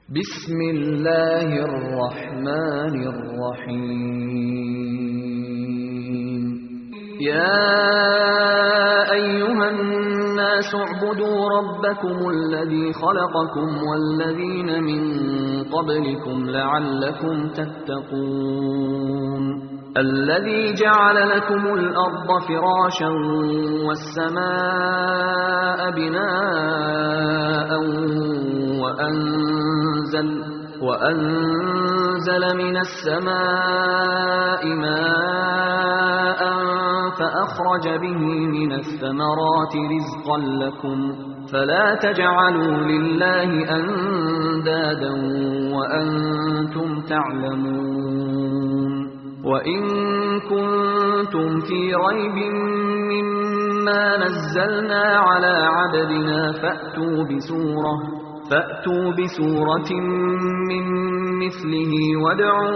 بسم الله الرحمن الرحيم يا أيها الناس اعبدوا ربكم الذي خلقكم والذين من قبلكم لعلكم تتقون الذي جعل لكم الأرض فراشا والسماء بناء وأنزل, وأنزل من السماء ماء فأخرج به من الثمرات رزقا لكم فلا تجعلوا لله أندادا وأنتم تعلمون وإن كنتم في ريب مما نزلنا على عبدنا فأتوا بسورة فأتوا بسورة من مثله وادعوا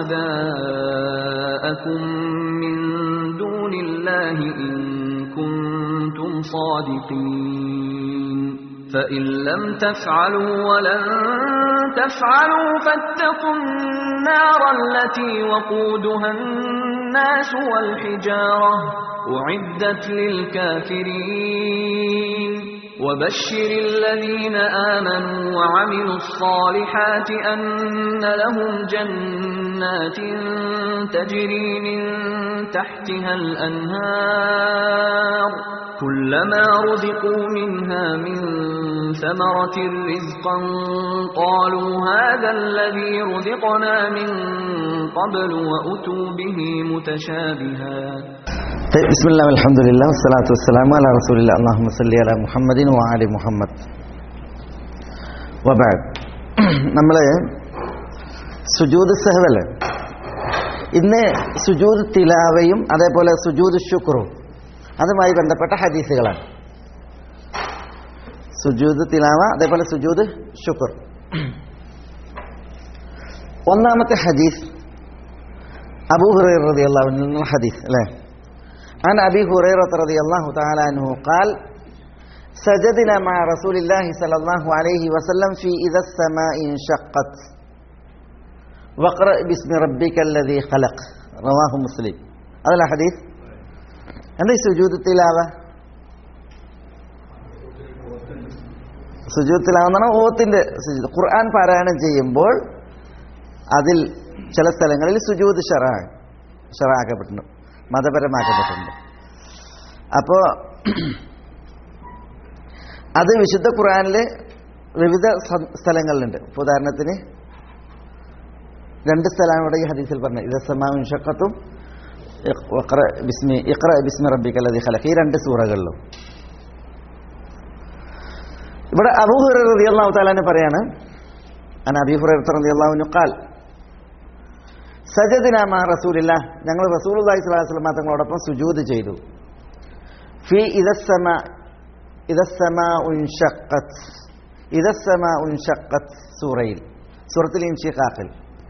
شهداءكم من دون الله إن كنتم صادقين فإن لم تفعلوا ولن تفعلوا فاتقوا النار التي وقودها الناس والحجارة أعدت للكافرين وبشر الذين آمنوا وعملوا الصالحات أن لهم جنات تجري من تحتها الأنهار كلما رزقوا منها من ثمرة رزقا قالوا هذا الذي رزقنا من قبل وأتوا به متشابها طيب بسم الله والحمد لله والصلاة والسلام على رسول الله اللهم صل على محمد وعلى محمد وبعد നമ്മൾ സുജൂദ് സഹവല്ലേ ഇന്ന് സുജൂദ് തിലാവയും അതേപോലെ സുജൂദ് ശുക്രും അതുമായി ബന്ധപ്പെട്ട ഹദീസുകളാണ് സുജൂദ് തിലാവ അതേപോലെ സുജൂദ് ശുക്ർ ഒന്നാമത്തെ ഹദീസ് അബൂ ഹുറൈറ റളിയല്ലാഹു അൻഹു ഹദീസ് അല്ലേ عن أبي هريرة رضي الله تعالى عنه قال سجدنا مع رسول الله صلى الله عليه وسلم في إذا السماء انشقت واقرأ باسم ربك الذي خلق رواه مسلم هذا الحديث എന്താ സുജൂദ് തിലാവ സുജൂദ് തിലാവ എന്ന് പറഞ്ഞാൽ ഓത്തിന്റെ സുജൂദ് ഖുർആൻ പാരായണം ചെയ്യുമ്പോൾ അതിൽ ചില സ്ഥലങ്ങളിൽ സുജൂദ് ഷറ ഷറാക്കപ്പെട്ടിട്ടുണ്ട് മതപരമാക്കപ്പെട്ടിട്ടുണ്ട് അപ്പോൾ അത് വിശുദ്ധ ഖുർആനിൽ വിവിധ സ്ഥലങ്ങളിലുണ്ട് ഇപ്പോൾ ഉദാഹരണത്തിന് രണ്ട് സ്ഥലമാണ് ഇവിടെ ഈ ഹദീസിൽ പറഞ്ഞത് ഇതസമാവും ഷക്കത്തും ബിസ്മി ഇഖ്റ ബിസ്മി റബ്ബിക്കല്ലതി ഖലഖ് ഈ രണ്ട് സൂറകളിലും ഇവിടെ അബൂ ഹുറൈറ റളിയല്ലാഹു തആല പറയാണ് അന അബീ ഹുറൈറ റളിയല്ലാഹു അൻഹു ഖാൽ സജദിന മാ റസൂലില്ല ഞങ്ങൾ റസൂലുള്ളാഹി സ്വല്ലല്ലാഹു അലൈഹി വസല്ലം തങ്ങളോടൊപ്പം സുജൂദ് ചെയ്തു ഫി ഇദസ്സമ ഇദസ്സമ ഉൻഷഖത്ത് ഇദസ്സമ ഉൻഷഖത്ത് സൂറയിൽ സൂറത്തുൽ ഇൻഷിഖാഖിൽ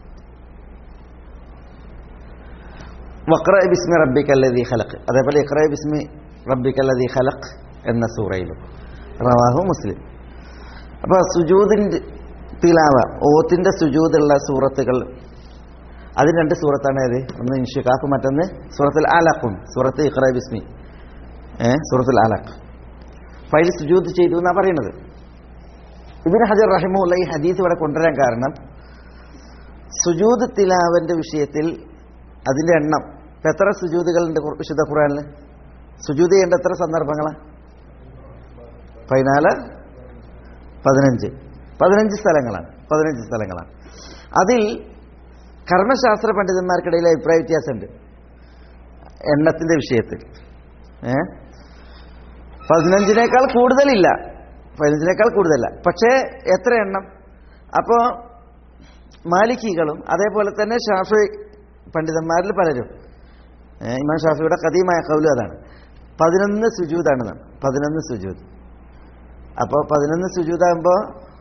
വഖറ ബിസ്മി റബ്ബിക്കല്ലദീ ഖലഖ് അതേപോലെ ഇഖറ ബിസ്മി റബ്ബിക്കല്ലദീ ഖലഖ് എന്ന സൂറയിലും റവാഹു മുസ്ലിം അപ്പോൾ സുജൂദിൻ്റെ തിലാവ ഓത്തിൻ്റെ സുജൂദുള്ള സൂറത്തുകൾ അതിന് രണ്ട് സൂറത്താണ് ഏത് ഒന്ന് ഇൻഷിഖാഖ് മറ്റൊന്ന് സൂറത്തുൽ ആലഖും സൂറത്ത് ഇഖ്റ ബിസ്മി ഏ സൂറത്തുൽ ആലഖ് ഫൈൽ സുജൂദ് ചെയ്തു എന്നാണ് പറയുന്നത് ഇബിൻ ഹജർ റഹിമുള്ള ഈ ഹദീസ് ഇവിടെ കൊണ്ടുവരാൻ കാരണം സുജൂദ് തിലാവന്റെ വിഷയത്തിൽ അതിന്റെ എണ്ണം ഇപ്പം എത്ര സുജൂദുകളുണ്ട് വിശുദ്ധ ഖുറാനിൽ സുജൂദ് ചെയ്യേണ്ട എത്ര സന്ദർഭങ്ങളാണ് പതിനാല് പതിനഞ്ച് പതിനഞ്ച് സ്ഥലങ്ങളാണ് പതിനഞ്ച് സ്ഥലങ്ങളാണ് അതിൽ കർമ്മശാസ്ത്ര പണ്ഡിതന്മാർക്കിടയിൽ അഭിപ്രായ വ്യത്യാസമുണ്ട് എണ്ണത്തിന്റെ വിഷയത്തിൽ ഏ പതിനഞ്ചിനേക്കാൾ കൂടുതലില്ല പതിനഞ്ചിനേക്കാൾ കൂടുതലല്ല പക്ഷേ എത്ര എണ്ണം അപ്പോൾ മാലിക്കികളും അതേപോലെ തന്നെ ഷാഫി പണ്ഡിതന്മാരിൽ പലരും ഇമാം ഷാഫിയുടെ കദീമായ കൗലും അതാണ് പതിനൊന്ന് സുജൂതാണ് പതിനൊന്ന് സുജൂത് അപ്പോൾ പതിനൊന്ന് സുജൂതാകുമ്പോൾ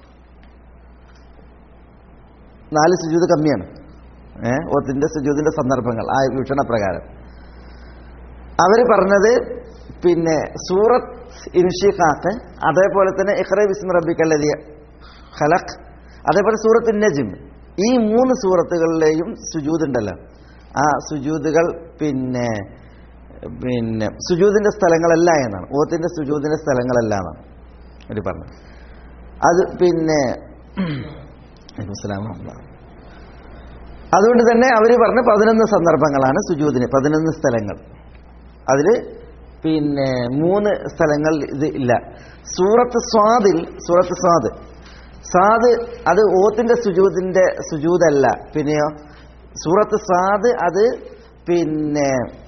നാല് സുജൂത് കമ്മിയാണ് ഏഹ് ഒത്തിന്റെ സുജൂതിന്റെ സന്ദർഭങ്ങൾ ആ വീക്ഷണപ്രകാരം അവർ പറഞ്ഞത് പിന്നെ സൂറത്ത് ഇൻഷിഖാഖ് അതേപോലെ തന്നെ ഇഖ്റ ബിസ്മി റബ്ബിക്കല്ലതി ഖലഖ് അതേപോലെ സൂറത്ത് നജിം ഈ മൂന്ന് സൂറത്തുകളിലെയും സുജൂദ് ഉണ്ടല്ലോ ആ സുജൂദുകൾ പിന്നെ പിന്നെ സുജൂദിന്റെ സ്ഥലങ്ങളല്ല എന്നാണ് ഓത്തിന്റെ സുജൂദിന്റെ സ്ഥലങ്ങളല്ല എന്നാണ് അവർ പറഞ്ഞത് അത് പിന്നെ വലൈക്കും അസ്സലാം വറഹ്മത്തുള്ളാഹി. അതുകൊണ്ട് തന്നെ അവർ പറഞ്ഞ പതിനൊന്ന് സന്ദർഭങ്ങളാണ് സുജൂദിന് പതിനൊന്ന് സ്ഥലങ്ങൾ അതിൽ പിന്നെ മൂന്ന് സ്ഥലങ്ങൾ ഇത് ഇല്ല സൂറത്ത് സ്വാദിൽ സൂറത്ത് സ്വാദ് സ്വാദ് അത് ഓത്തിന്റെ സുജൂദിന്റെ സുജൂദല്ല പിന്നെയോ സൂറത്ത് സ്വാദ് അത് പിന്നെ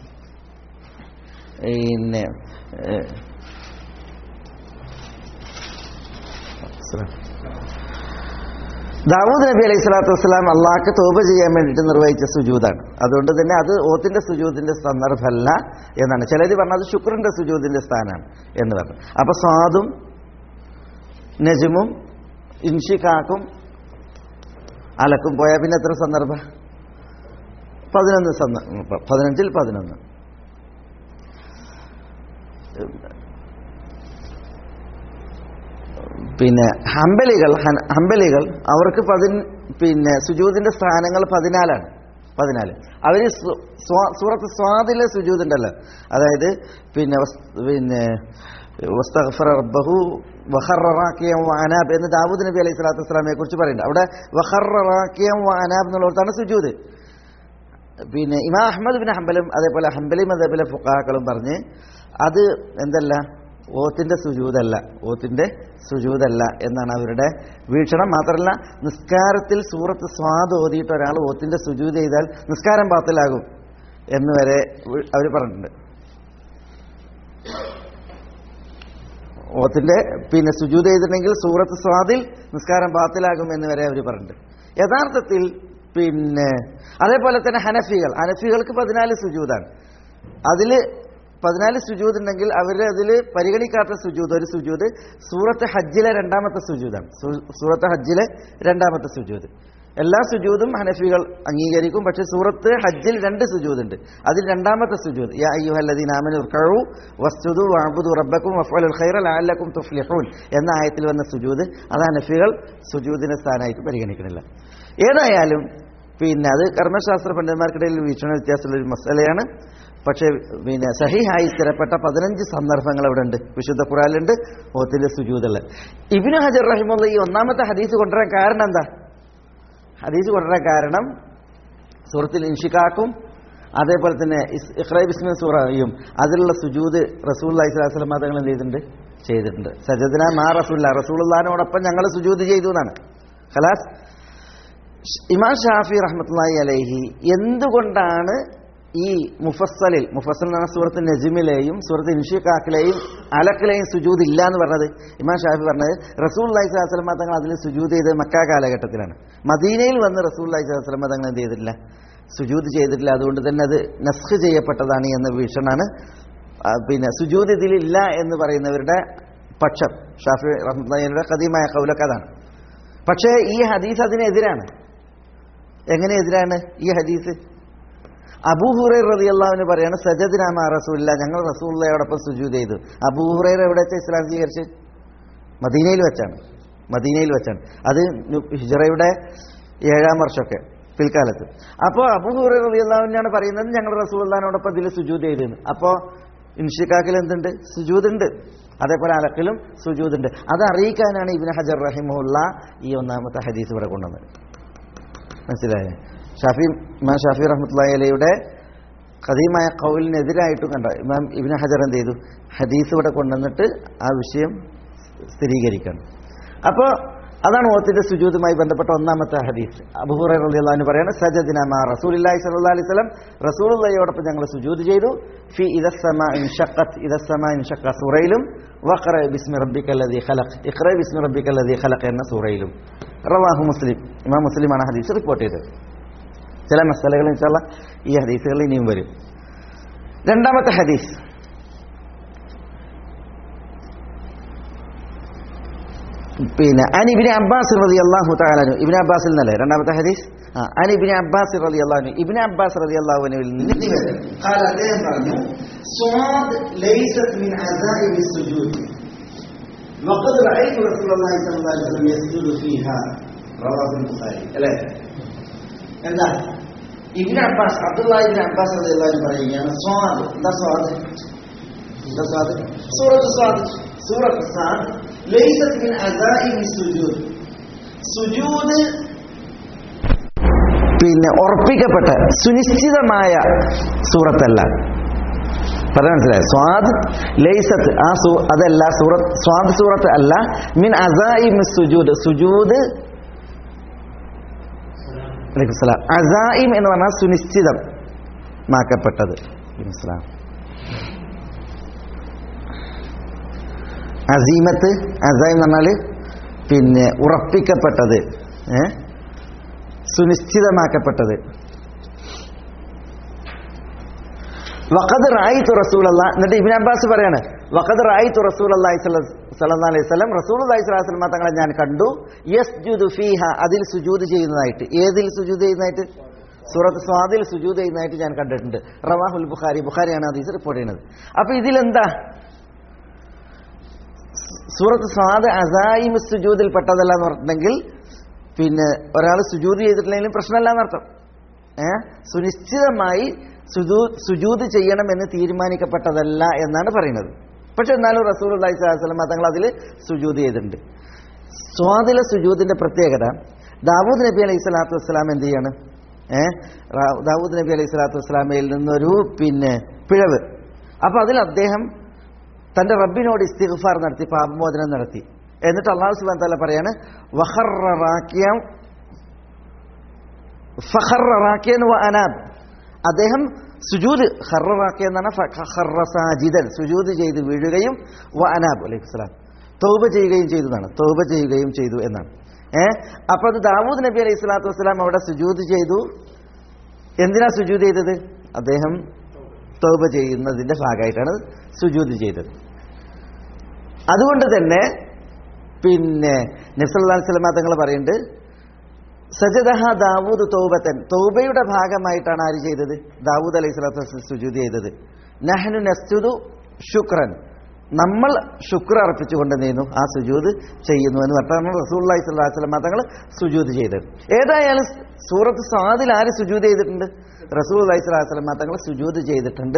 പിന്നെ ഏഹ്, ദാവൂദ് നബി അലൈഹി സ്വലാത്തു വസ്സലാം അള്ളാഹ്ക്ക് തോപ ചെയ്യാൻ വേണ്ടിയിട്ട് നിർവഹിച്ച സുജൂദാണ് അതുകൊണ്ട് തന്നെ അത് ഓത്തിന്റെ സുജൂദിന്റെ സന്ദർഭമല്ല എന്നാണ് ചിലർ പറഞ്ഞത് ശുക്രന്റെ സുജൂദിന്റെ സ്ഥാനമാണ് എന്ന് പറഞ്ഞു അപ്പൊ സ്വാദും നജുമും ഇൻഷിക്കാക്കും അലക്കും പോയാൽ പിന്നെ എത്ര സന്ദർഭം പതിനൊന്ന് സന്ദ പതിനഞ്ചിൽ പതിനൊന്ന് പിന്നെ ഹംബലികൾ ഹൻ- ഹംബലികൾ അവർക്ക് പതിൻ പിന്നെ സുജൂദിന്റെ സ്ഥാനങ്ങൾ പതിനാലാണ് പതിനാല് അവർ സൂറത്ത് സ്വാദിലെ സുജൂദ് ഉണ്ടല്ലോ അതായത് പിന്നെ വസ്- പിന്നെ വസ്തഗ്ഫറ റബ്ബഹു വഖററാക്കിയം വഅനാബ് എന്ന് ദാവൂദ് നബി അലൈഹി സ്വലാത്തു വസ്സലാമയെ കുറിച്ച് പറയുന്നുണ്ട് അവിടെ വഖററാക്കിയം വഅനാബ് എന്നുള്ളിടത്താണ് സുജൂദ് പിന്നെ ഇമാം അഹമ്മദ് ബിൻ ഹംബലും അതേപോലെ ഹംബലി മദബിലെ ഫുക്കാക്കളും പറഞ്ഞ് അത് എന്തല്ല ഓത്തിന്റെ സുജൂതല്ല ഓത്തിന്റെ സുജൂതല്ല എന്നാണ് അവരുടെ വീക്ഷണം മാത്രമല്ല നിസ്കാരത്തിൽ സൂറത്ത് സ്വാദ് ഓതിയിട്ട് ഒരാൾ ഓത്തിന്റെ സുജൂത് ചെയ്താൽ നിസ്കാരം പാത്തിലാകും എന്ന് വരെ അവർ പറഞ്ഞിട്ടുണ്ട് ഓത്തിന്റെ പിന്നെ സുജൂത് ചെയ്തിട്ടുണ്ടെങ്കിൽ സൂറത്ത് സ്വാദിൽ നിസ്കാരം പാത്തിലാകും എന്ന് വരെ അവർ പറഞ്ഞിട്ടുണ്ട് യഥാർത്ഥത്തിൽ പിന്നെ അതേപോലെ തന്നെ ഹനഫികൾ ഹനഫികൾക്ക് പതിനാല് സുജൂതാണ് അതിൽ പതിനാല് സുജൂദ് ഉണ്ടെങ്കിൽ അവർ അതിൽ പരിഗണിക്കാത്ത സുജൂദ് ഒരു സുജൂദ് സൂറത്ത് ഹജ്ജിലെ രണ്ടാമത്തെ സുജൂദാണ് സൂ- സൂറത്ത് ഹജ്ജിലെ രണ്ടാമത്തെ സുജൂദ് എല്ലാ സുജൂദും ഹനഫികൾ അംഗീകരിക്കും പക്ഷെ സൂറത്ത് ഹജ്ജിൽ രണ്ട് സുജൂദ് ഉണ്ട് അതിൽ രണ്ടാമത്തെ സുജൂദ് യാ അയ്യുഹല്ലദീന ആമനു ഇർകഉ വസ്ജുദു വഅബ്ദു റബ്ബക്കും വഫ്അലുൽ ഖൈറ ലഅല്ലക്കും തുഫ്ലിഹൂൻ എന്ന ആയത്തിൽ വന്ന സുജൂദ് അത് ഹനഫികൾ സുജൂദിന്റെ സ്ഥാനമായിട്ട് പരിഗണിക്കുന്നില്ല ഏതായാലും പിന്നെ അത് കർമ്മശാസ്ത്ര പണ്ഡിതന്മാർക്കിടയിൽ വീക്ഷണ വ്യത്യാസമുള്ള ഒരു മസലയാണ് പക്ഷേ പിന്നെ സഹിഹായി സ്ഥിരപ്പെട്ട പതിനഞ്ച് സന്ദർഭങ്ങൾ അവിടെ ഉണ്ട് വിശുദ്ധ ഖുറാനിലുണ്ട് ഓത്തിന്റെ സുജൂതുള്ള ഇബിനു ഹജർ റഹിമുള്ള ഈ ഒന്നാമത്തെ ഹദീസ് കൊണ്ടുവരാൻ കാരണം എന്താ ഹദീസ് കൊണ്ടുവരാൻ കാരണം സൂറത്തിൽ ഇൻഷിക്കാക്കും അതേപോലെ തന്നെ ഇസ്- ഇഖ്റ ബിസ്മി സൂറയും അതിലുള്ള സുജൂദ് റസൂൽ അലൈഹിസ്ലാം തങ്ങൾ എന്ത് ചെയ്തിട്ടുണ്ട് ചെയ്തിട്ടുണ്ട് സജദന മാ റസൂല്ല റസൂലുള്ളാഹിനോടൊപ്പം ഞങ്ങൾ സുജൂദ് ചെയ്തു എന്നാണ് ഖലാസ് ഇമാം ഷാഫി റഹ്മത്തുള്ളാഹി അലൈഹി എന്തുകൊണ്ടാണ് ഈ മുഫസ്സലിൽ മുഫസ്സൽ എന്ന സൂറത്ത് നജിമിലെയും സൂറത്ത് ഇൻഷിഖാക്കിലെയും അലക്കിലെയും സുജൂദ് ഇല്ല എന്ന് പറഞ്ഞത് ഇമാം ഷാഫി പറഞ്ഞത് റസൂൽ അലൈഹി സ്വലാസ്ലമ തങ്ങൾ അതിൽ സുജൂദ് ചെയ്തത് മക്ക കാലഘട്ടത്തിലാണ് മദീനയിൽ വന്ന് റസൂൽ അലൈഹി സ്വലാസ്ലമ തങ്ങൾ എന്ത് ചെയ്തിട്ടില്ല സുജൂദ് ചെയ്തിട്ടില്ല അതുകൊണ്ട് തന്നെ അത് നസ്ഖ് ചെയ്യപ്പെട്ടതാണ് എന്ന വീക്ഷണാണ് ആ, പിന്നെ സുജൂദ് ഇതിലില്ല എന്ന് പറയുന്നവരുടെ പക്ഷം ഷാഫി റഹ്മത്തുള്ളാഹിയുടെ കദീമായ കൗലക്ക് അതാണ് പക്ഷേ ഈ ഹദീസ് അതിനെതിരാണ് എങ്ങനെ എതിരാണ് ഈ ഹദീസ് അബൂഹുറൈ റളിയല്ലാഹുവിന് പറയാണ് സജദ്നാമ റസൂല്ല ഞങ്ങൾ റസൂള്ളയോടൊപ്പം സുജൂദ് ചെയ്തു അബൂഹുറൈർ എവിടെ വെച്ചാൽ ഇസ്ലാം സ്വീകരിച്ച് മദീനയിൽ വെച്ചാണ് മദീനയിൽ വെച്ചാണ് അത് നു- ഹിജറയുടെ ഏഴാം വർഷമൊക്കെ പിൽക്കാലത്ത് അപ്പോൾ അബൂഹുറൈ റളിയല്ലാഹുവിനാണ് പറയുന്നത് ഞങ്ങൾ റസൂള്ളാനോടൊപ്പം ഇതിൽ സുജൂദ് ചെയ്തിരുന്നു അപ്പോൾ ഇൻഷിക്കാക്കിൽ എന്തുണ്ട് സുജൂദ് ഉണ്ട് അതേപോലെ അലക്കിലും സുജൂദ് ഉണ്ട് അത് അറിയിക്കാനാണ് ഇബിന് ഹജർ റഹിമുള്ള ഈ ഒന്നാമത്തെ ഹദീസ് ഇവിടെ കൊണ്ടുവന്നത് മനസ്സിലായേ ഷാഫി ഇമാം ഷാഫി റഹ്മത്തുള്ളാഹി അലയുടെ ഖദീമായ കൗലിനെതിരായിട്ടും കണ്ട ഇമാം ഇബ്നു ഹജർ എന്ത് ചെയ്തു ഹദീസ് ഇവിടെ കൊണ്ടുവന്നിട്ട് ആ വിഷയം സ്ഥിരീകരിക്കണം അപ്പോൾ അതാണ് ഓത്തിന്റെ സുജൂതുമായി ബന്ധപ്പെട്ട ഒന്നാമത്തെ ഹദീസ് അബൂഹുറൈ റളിയല്ലാഹു പറയാണ് സജദിന മാ റസൂലുള്ളാഹി സ്വല്ലല്ലാഹി അലൈഹി വസല്ലം റസൂലുള്ളാഹിയോടൊപ്പം ഞങ്ങൾ സുജൂദ് ചെയ്തു ഫി ഇദസ്സമാ ഇൻഷഖത്ത് ഇദസ്സമാ ഇൻഷഖ സൂറയിലും വഖറ ബിസ്മി റബ്ബിക്കല്ലദീ ഖലഖ് ഇഖ്റ ബിസ്മി റബ്ബിക്കല്ലദീ ഖലഖ് എന്ന സൂറയിലും റവാഹു മുസ്ലിം ഇമാം മുസ്ലിമാണ് ഹദീസ് റിപ്പോർട്ട് ചെയ്തത് ചില മസാലകൾ ഇൻഷാല്ല ഈ ഹദീസുകൾ ഇനിയും വരും രണ്ടാമത്തെ ഹദീസ് പിന്നെ അനിബിന് അബ്ബാസ് റതി അള്ളാഹു താലാനു ഇബിന് അബ്ബാസിൽ നിന്നല്ലേ രണ്ടാമത്തെ ഹദീസ് ആ അനിബിന് അബ്ബാസ് റതി അള്ളാഹു ഇബിന് അബ്ബാസ് റതി അള്ളാഹുവിനുവിൽ നിന്ന് قال അദ്ദേഹം പറഞ്ഞു صاد ليست من عزائم السجود وقد رأيت رسول الله صلى الله عليه وسلم يسجد فيها റവാഹുൽ ബുഖാരി അല്ലേ എന്താ ibn Abbas Abdullahi ibn Abbas റളിയല്ലാഹു അൻഹു പറയുകയാണ് സ്വാദ് എന്താ സ്വാദ് എന്താ സ്വാദ് സൂറത്ത് സ്വാദ് സൂറത്ത് സ്വാദ് ലൈസത് മിൻ അസാഇമി സുജൂദ് സുജൂദ് പിന്നെ ഉറപ്പിക്കപ്പെട്ട സുനിശ്ചിതമായ സൂറത്തല്ല പറഞ്ഞ മനസ്സിലായി സ്വാദ് ലൈസത്ത് ആ സൂ അതല്ല സൂറത്ത് സ്വാദ് സൂറത്ത് അല്ല മിൻ അസായിം സുജൂദ് സുജൂദ് അലൈക്കും സലാം അസായിം എന്ന് പറഞ്ഞാൽ സുനിശ്ചിതം മാക്കപ്പെട്ടത് അലൈക്കും സലാം അസീമത്ത് അസായിം എന്ന് പറഞ്ഞാൽ പിന്നെ ഉറപ്പിക്കപ്പെട്ടത് ഏ സുനിശ്ചിതമാക്കപ്പെട്ടത് വഖദ് റായിത്തു റസൂലല്ല എന്നിട്ട് ഇബ്നു അബ്ബാസ് പറയാണ് വഖദ് റായിത്തു റസൂലല്ലാഹി സ്വല്ലല്ലാഹു അലൈഹി വസല്ലം റസൂലുള്ളാഹി സ്വല്ലല്ലാഹു അലൈഹി വസല്ലം തങ്ങളെ ഞാൻ കണ്ടു യസ്ജുദു ഫീഹ അതിൽ സുജൂദ് ചെയ്യുന്നതായിട്ട് ഏതിൽ സുജൂദ് ചെയ്യുന്നതായിട്ട് സൂറത്ത് സ്വാദിൽ സുജൂദ് ചെയ്യുന്നതായിട്ട് ഞാൻ കണ്ടിട്ടുണ്ട് റവാഹുൽ ബുഖാരി ബുഖാരിയാണ് ഹദീസ് റിപ്പോർട്ട് ചെയ്യുന്നത് അപ്പൊ ഇതിലെന്താ സൂറത്ത് സ്വാദ് അസായിം സുജൂദിൽ പെട്ടതല്ല എന്ന് പറഞ്ഞിട്ടുണ്ടെങ്കിൽ പിന്നെ ഒരാൾ സുജൂദ് ചെയ്തിട്ടില്ലെങ്കിലും പ്രശ്നമല്ല എന്നർത്ഥം ഏ സുനിശ്ചിതമായി സുജൂ സുജൂദ് ചെയ്യണമെന്ന് തീരുമാനിക്കപ്പെട്ടതല്ല എന്നാണ് പറയുന്നത് പക്ഷെ എന്നാലും റസൂൽ അള്ളഹി സ്വലം തങ്ങൾ അതിൽ സുജൂദ് ചെയ്തിട്ടുണ്ട് സ്വാദിലെ സുജൂദിന്റെ പ്രത്യേകത ദാവൂദ് നബി അലൈഹി സ്വലാത്തു വസ്സലാം എന്ത് ചെയ്യാണ് ഏ റാ- ദാവൂദ് നബി അലൈഹി സ്വലാത്തു വസ്സലാമയിൽ നിന്നൊരു പിന്നെ പിഴവ് അപ്പൊ അതിൽ അദ്ദേഹം തന്റെ റബ്ബിനോട് ഇസ്തിഗ്ഫാർ നടത്തി പാപമോചനം നടത്തി എന്നിട്ട് അള്ളാഹു സുബാൻ തല പറയാണ് വഖറ റാക്കിയം ഫഖറ റാക്കിയൻ വ അനാബ് അദ്ദേഹം സുജൂദ് ഖറ റാക്കിയ എന്നാണ് ഫ- ഖറ സാജിദൻ സുജൂദ് ചെയ്ത് വീഴുകയും വ അനാബ് അലൈഹി സ്വലാം തൗബ ചെയ്യുകയും ചെയ്തു എന്നാണ് തൗബ ചെയ്യുകയും ചെയ്തു എന്നാണ് ഏ അപ്പൊ അത് ദാവൂദ് നബി അലൈഹി സ്വലാത്തു വസ്സലാം അവിടെ സുജൂദ് ചെയ്തു എന്തിനാ സുജൂദ് ചെയ്തത് അദ്ദേഹം തൗബ ചെയ്യുന്നതിന്റെ ഭാഗമായിട്ടാണ് സുജൂദ് ചെയ്തത് അതുകൊണ്ട് തന്നെ പിന്നെ നബ്സല്ലാ സ്വലമ തങ്ങൾ പറയുന്നുണ്ട് സജദഹ ദാവൂദ് തൗബത്തൻ തൗബയുടെ ഭാഗമായിട്ടാണ് ആര് ചെയ്തത് ദാവൂദ് അലൈഹി സ്വലാത്തു വസ്സലാം സുജൂദ് ചെയ്തത് നഹ്നു നസ്തുദു ശുക്രൻ നമ്മൾ ശുക്ർ അർപ്പിച്ചുകൊണ്ട് നീന്നു ആ സുജൂദ് ചെയ്യുന്നു എന്ന് പറഞ്ഞാണ് റസൂൽ അലൈഹി സ്വലാഹു വസ്ലമ തങ്ങൾ സുജൂദ് ചെയ്തത് ഏതായാലും സൂറത്ത് സ്വാദിൽ ആര് സുജൂദ് ചെയ്തിട്ടുണ്ട് റസൂൽ അലൈഹി സ്വലാഹു വസ്ലമ തങ്ങൾ സുജൂദ് ചെയ്തിട്ടുണ്ട്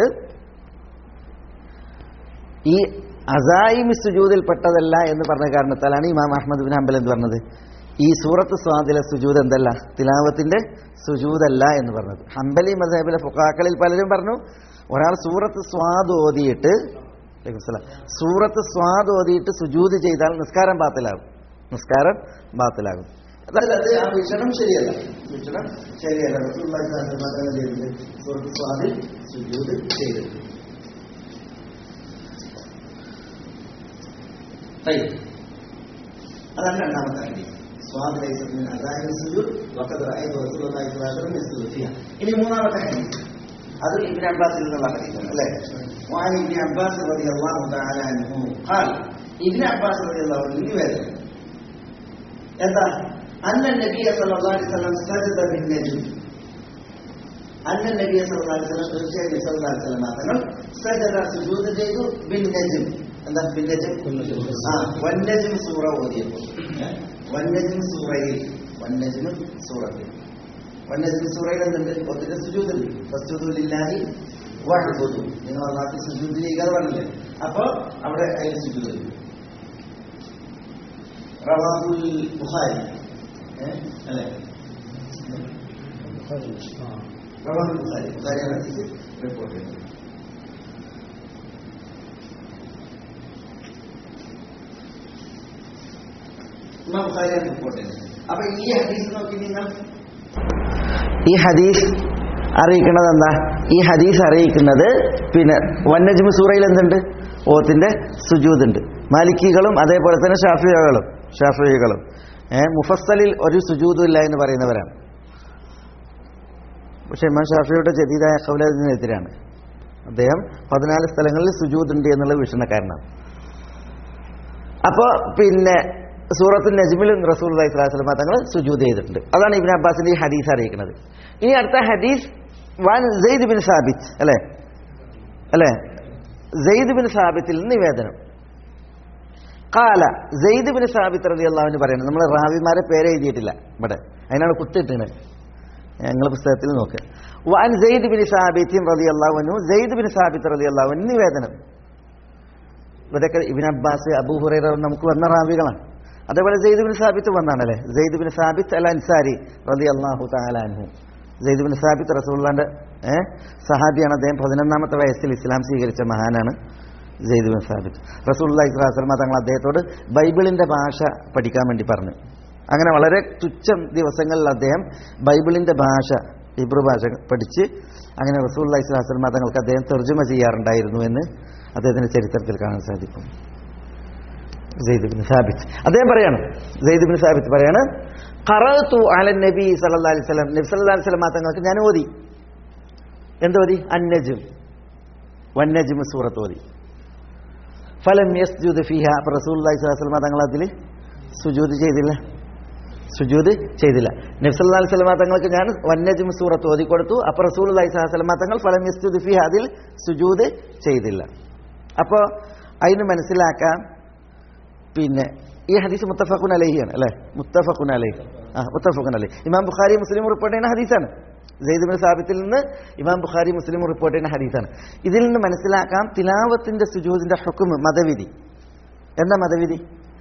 ഈ അസായിമി സുജൂദിൽ പെട്ടതല്ല എന്ന് പറഞ്ഞ കാരണത്താലാണ് ഇമാം അഹമ്മദ് ബിൻ ഹംബൽ എന്ന് പറഞ്ഞത് ഈ സൂറത്ത് സ്വാദിലെ സുജൂദ് എന്തല്ല തിലാവത്തിന്റെ സുജൂദല്ല എന്ന് പറഞ്ഞത് ഹംബലി മദഹബിലെ ഫുക്കാക്കളിൽ പലരും പറഞ്ഞു ഒരാൾ സൂറത്ത് സ്വാദ് ഓതിയിട്ട് അലൈക്കും സലാം. സൂറത്ത് സ്വാദ് ഓതിയിട്ട് സുജൂദ് ചെയ്താൽ നിസ്കാരം ബാത്തിലാകും നിസ്കാരം ബാത്തിലാകും അതല്ല അത് ആ വീക്ഷണം ശരിയല്ല വീക്ഷണം ശരിയല്ല റസൂലുള്ളാഹി സ്വല്ലല്ലാഹു അലൈഹി വസല്ലം ചെയ്തത് സൂറത്ത് സ്വാദിൽ സുജൂദ് ചെയ്തത് طيب. അതാണ് രണ്ടാമത്തെ ഹദീസ് സ്വാദ് ലൈസ മിൻ അസാഇൽ സുജൂദ് വഖദ് റഅയ്തു റസൂലുള്ളാഹി സ്വല്ലല്ലാഹു അലൈഹി വസല്ലം യസ്ജുദു ഫിഹ ഇനി മൂന്നാമത്തെ ഹദീസ് അത് ഇബ്നു അബ്ബാസിൽ നിന്നുള്ള ഹദീസാണ് അല്ലേ وعن ابن عباس رضي الله تعالى عنه قال ابن عباس رضي الله عنه നിവേദനം എന്താ അന്ന നബിയ സല്ലല്ലാഹു അലൈഹി വസല്ലം സജദ ബിൻ നജ്ം അന്ന നബിയ സല്ലല്ലാഹു അലൈഹി വസല്ലം തീർച്ചയായും നബി സല്ലല്ലാഹു അലൈഹി വസല്ലം തങ്ങൾ സജദ സുജൂദ് ചെയ്തു ബിൻ നജ്ം എന്താ ബിൻ നജ്ം ആ വൻ നജ്ം സൂറ ഓതിയപ്പോൾ ഏ? വൻ നജ്ം സൂറയിൽ വൻ നജ്ം സൂറത്തിൽ വൻ നജ്ം സൂറയിൽ എന്തുണ്ട് ഒത്തിന്റെ സുജൂദ് ഉണ്ട് ഫസ്ജുദു ലില്ലാഹി വഅബ്ദു നിങ്ങൾ അള്ളാഹ്ക്ക് സുജൂദ് ചെയ്യുക എന്ന് പറഞ്ഞില്ലേ അപ്പൊ അവിടെ അതിൽ സുജൂദ് ഉണ്ട് റവാഹുൽ ബുഖാരി ഏ? അല്ലേ റവാഹുൽ ബുഖാരി ബുഖാരിയാണ് ഹദീസ് റിപ്പോർട്ട് ചെയ്യുന്നത് ഇമാം ബുഖാരിയാണ് റിപ്പോർട്ട് ചെയ്യുന്നത് അപ്പൊ ഈ ഹദീസ് നോക്കി നിങ്ങൾ ഈ ഹദീസ് അറിയിക്കുന്നത് എന്താ ഈ ഹദീസ് അറിയിക്കുന്നത് പിന്നെ വന്നജ്മു സൂറയിൽ എന്തുണ്ട് ഓത്തിന്റെ സുജൂദ് ഉണ്ട് മാലിക്കികളും അതേപോലെ തന്നെ ഷാഫിയകളും ഷാഫിയകളും ഏഹ് മുഫസ്സലിൽ ഒരു സുജൂദും ഇല്ല എന്ന് പറയുന്നവരാണ് പക്ഷെ ഇമാം ഷാഫിയുടെ ജദീദായ കൗലതിനെതിരാണ് അദ്ദേഹം പതിനാല് സ്ഥലങ്ങളിൽ സുജൂദ് ഉണ്ട് എന്നുള്ള വീക്ഷണക്കാരനാണ് അപ്പോൾ പിന്നെ സൂറത്തുൽ നജ്മിലും റസൂൽ അലൈഹി സ്വലാസ്ലമ തങ്ങൾ സുജൂദ് ചെയ്തിട്ടുണ്ട് അതാണ് ഇബിൻ അബ്ബാസിന്റെ ഈ ഹദീസ് അറിയിക്കുന്നത് ഇനി അടുത്ത ഹദീസ് വാൻ സെയ്ദ് ബിൻ സാബിത്ത് അല്ലേ അല്ലേ സെയ്ദ് ബിൻ സാബിത്തിൽ നിന്ന് നിവേദനം കാല സെയ്ദ് ബിൻ സാബിത്ത് റതി അള്ളാഹുവിന് പറയുന്നത് നമ്മൾ റാവിമാരെ പേര് എഴുതിയിട്ടില്ല ഇവിടെ അതിനാണ് കുത്തിയിട്ടാണ് ഞങ്ങൾ പുസ്തകത്തിൽ നോക്കുക വാൻ സെയ്ദ് ബിൻ സാബിത്തിൻ റതി അള്ളാഹുനു സെയ്ദ് ബിൻ സാബിത്ത് റതി അള്ളാഹുവിന് നിവേദനം ഇവരൊക്കെ ഇബിൻ അബ്ബാസ് അബൂ ഹുറൈറ നമുക്ക് വന്ന റാവികളാണ് അതേപോലെ സെയ്ദ് ബിൻ സാബിത്ത് വന്നാണല്ലേ Zaid bin Thabit al Ansari റതി അള്ളാഹു താലാൻഹു സെയ്ദ് ബിൻ സാബിത്ത് റസൂള്ളാന്റെ ഏഹ് സഹാബിയാണ് അദ്ദേഹം പതിനൊന്നാമത്തെ വയസ്സിൽ ഇസ്ലാം സ്വീകരിച്ച മഹാനാണ് സെയ്ദ് ബിൻ സാബിത്ത് റസൂല്ലാ ഇസ്ലാസ്ലമ തങ്ങൾ അദ്ദേഹത്തോട് ബൈബിളിന്റെ ഭാഷ പഠിക്കാൻ വേണ്ടി പറഞ്ഞു അങ്ങനെ വളരെ തുച്ഛം ദിവസങ്ങളിൽ അദ്ദേഹം ബൈബിളിന്റെ ഭാഷ ഹിബ്രു ഭാഷ പഠിച്ച് അങ്ങനെ റസൂല്ലാ ഇസ്ലാസ്ലമ തങ്ങൾക്ക് അദ്ദേഹം തർജ്ജമ ചെയ്യാറുണ്ടായിരുന്നു എന്ന് അദ്ദേഹത്തിന്റെ ചരിത്രത്തിൽ കാണാൻ സാധിക്കും സെയ്ദ് ബിൻ സാബിത്ത് അദ്ദേഹം പറയാണ് സെയ്ദ് ബിൻ സാബിത്ത് പറയാണ് ഖറഅതു അല നബി സല്ലല്ലാഹു അലൈഹി വസല്ലം നബി സല്ലല്ലാഹു അലൈഹി വസല്ലം തങ്ങൾക്ക് ഞാൻ ഓതി എന്തോതി അന്നജും വന്നജും സൂറത്ത് ഓതി ഫലം യസ്ജുദ് ഫിഹ അപ്പോൾ റസൂലുള്ളാഹി സ്വല്ലല്ലാഹു അലൈഹി വസല്ലം തങ്ങൾ അതിൽ സുജൂദ് ചെയ്തില്ല സുജൂദ് ചെയ്തില്ല നബി സല്ലല്ലാഹു അലൈഹി വസല്ലം തങ്ങൾക്ക് ഞാൻ വന്നജും സൂറത്ത് ഓതി കൊടുത്തു അപ്പോൾ റസൂലുള്ളാഹി സ്വല്ലല്ലാഹു അലൈഹി വസല്ലം തങ്ങൾ ഫലം യസ്ജുദ് ഫിഹ അതിൽ സുജൂദ് ചെയ്തില്ല അപ്പോൾ അതിന് മനസ്സിലാക്കാം പിന്നെ ഈ ഹദീസ് മുത്തഫഖുൻ അലഹിയാണ് അല്ലേ മുത്തഫഖുൻ അലഹി ആ മുത്തഫഖുൻ അലഹി ഇമാം ബുഖാരി മുസ്ലിം റിപ്പോർട്ട് ചെയ്യുന്ന ഹദീസാണ് സെയ്ദ് ബിൻ സാബിത്തിൽ നിന്ന് ഇമാം ബുഖാരി മുസ്ലിം റിപ്പോർട്ട് ചെയ്യുന്ന ഹദീസാണ് ഇതിൽ നിന്ന് മനസ്സിലാക്കാം തിലാവത്തിന്റെ സുജൂദിന്റെ ഹുക്കും മതവിധി എന്താ മതവിധി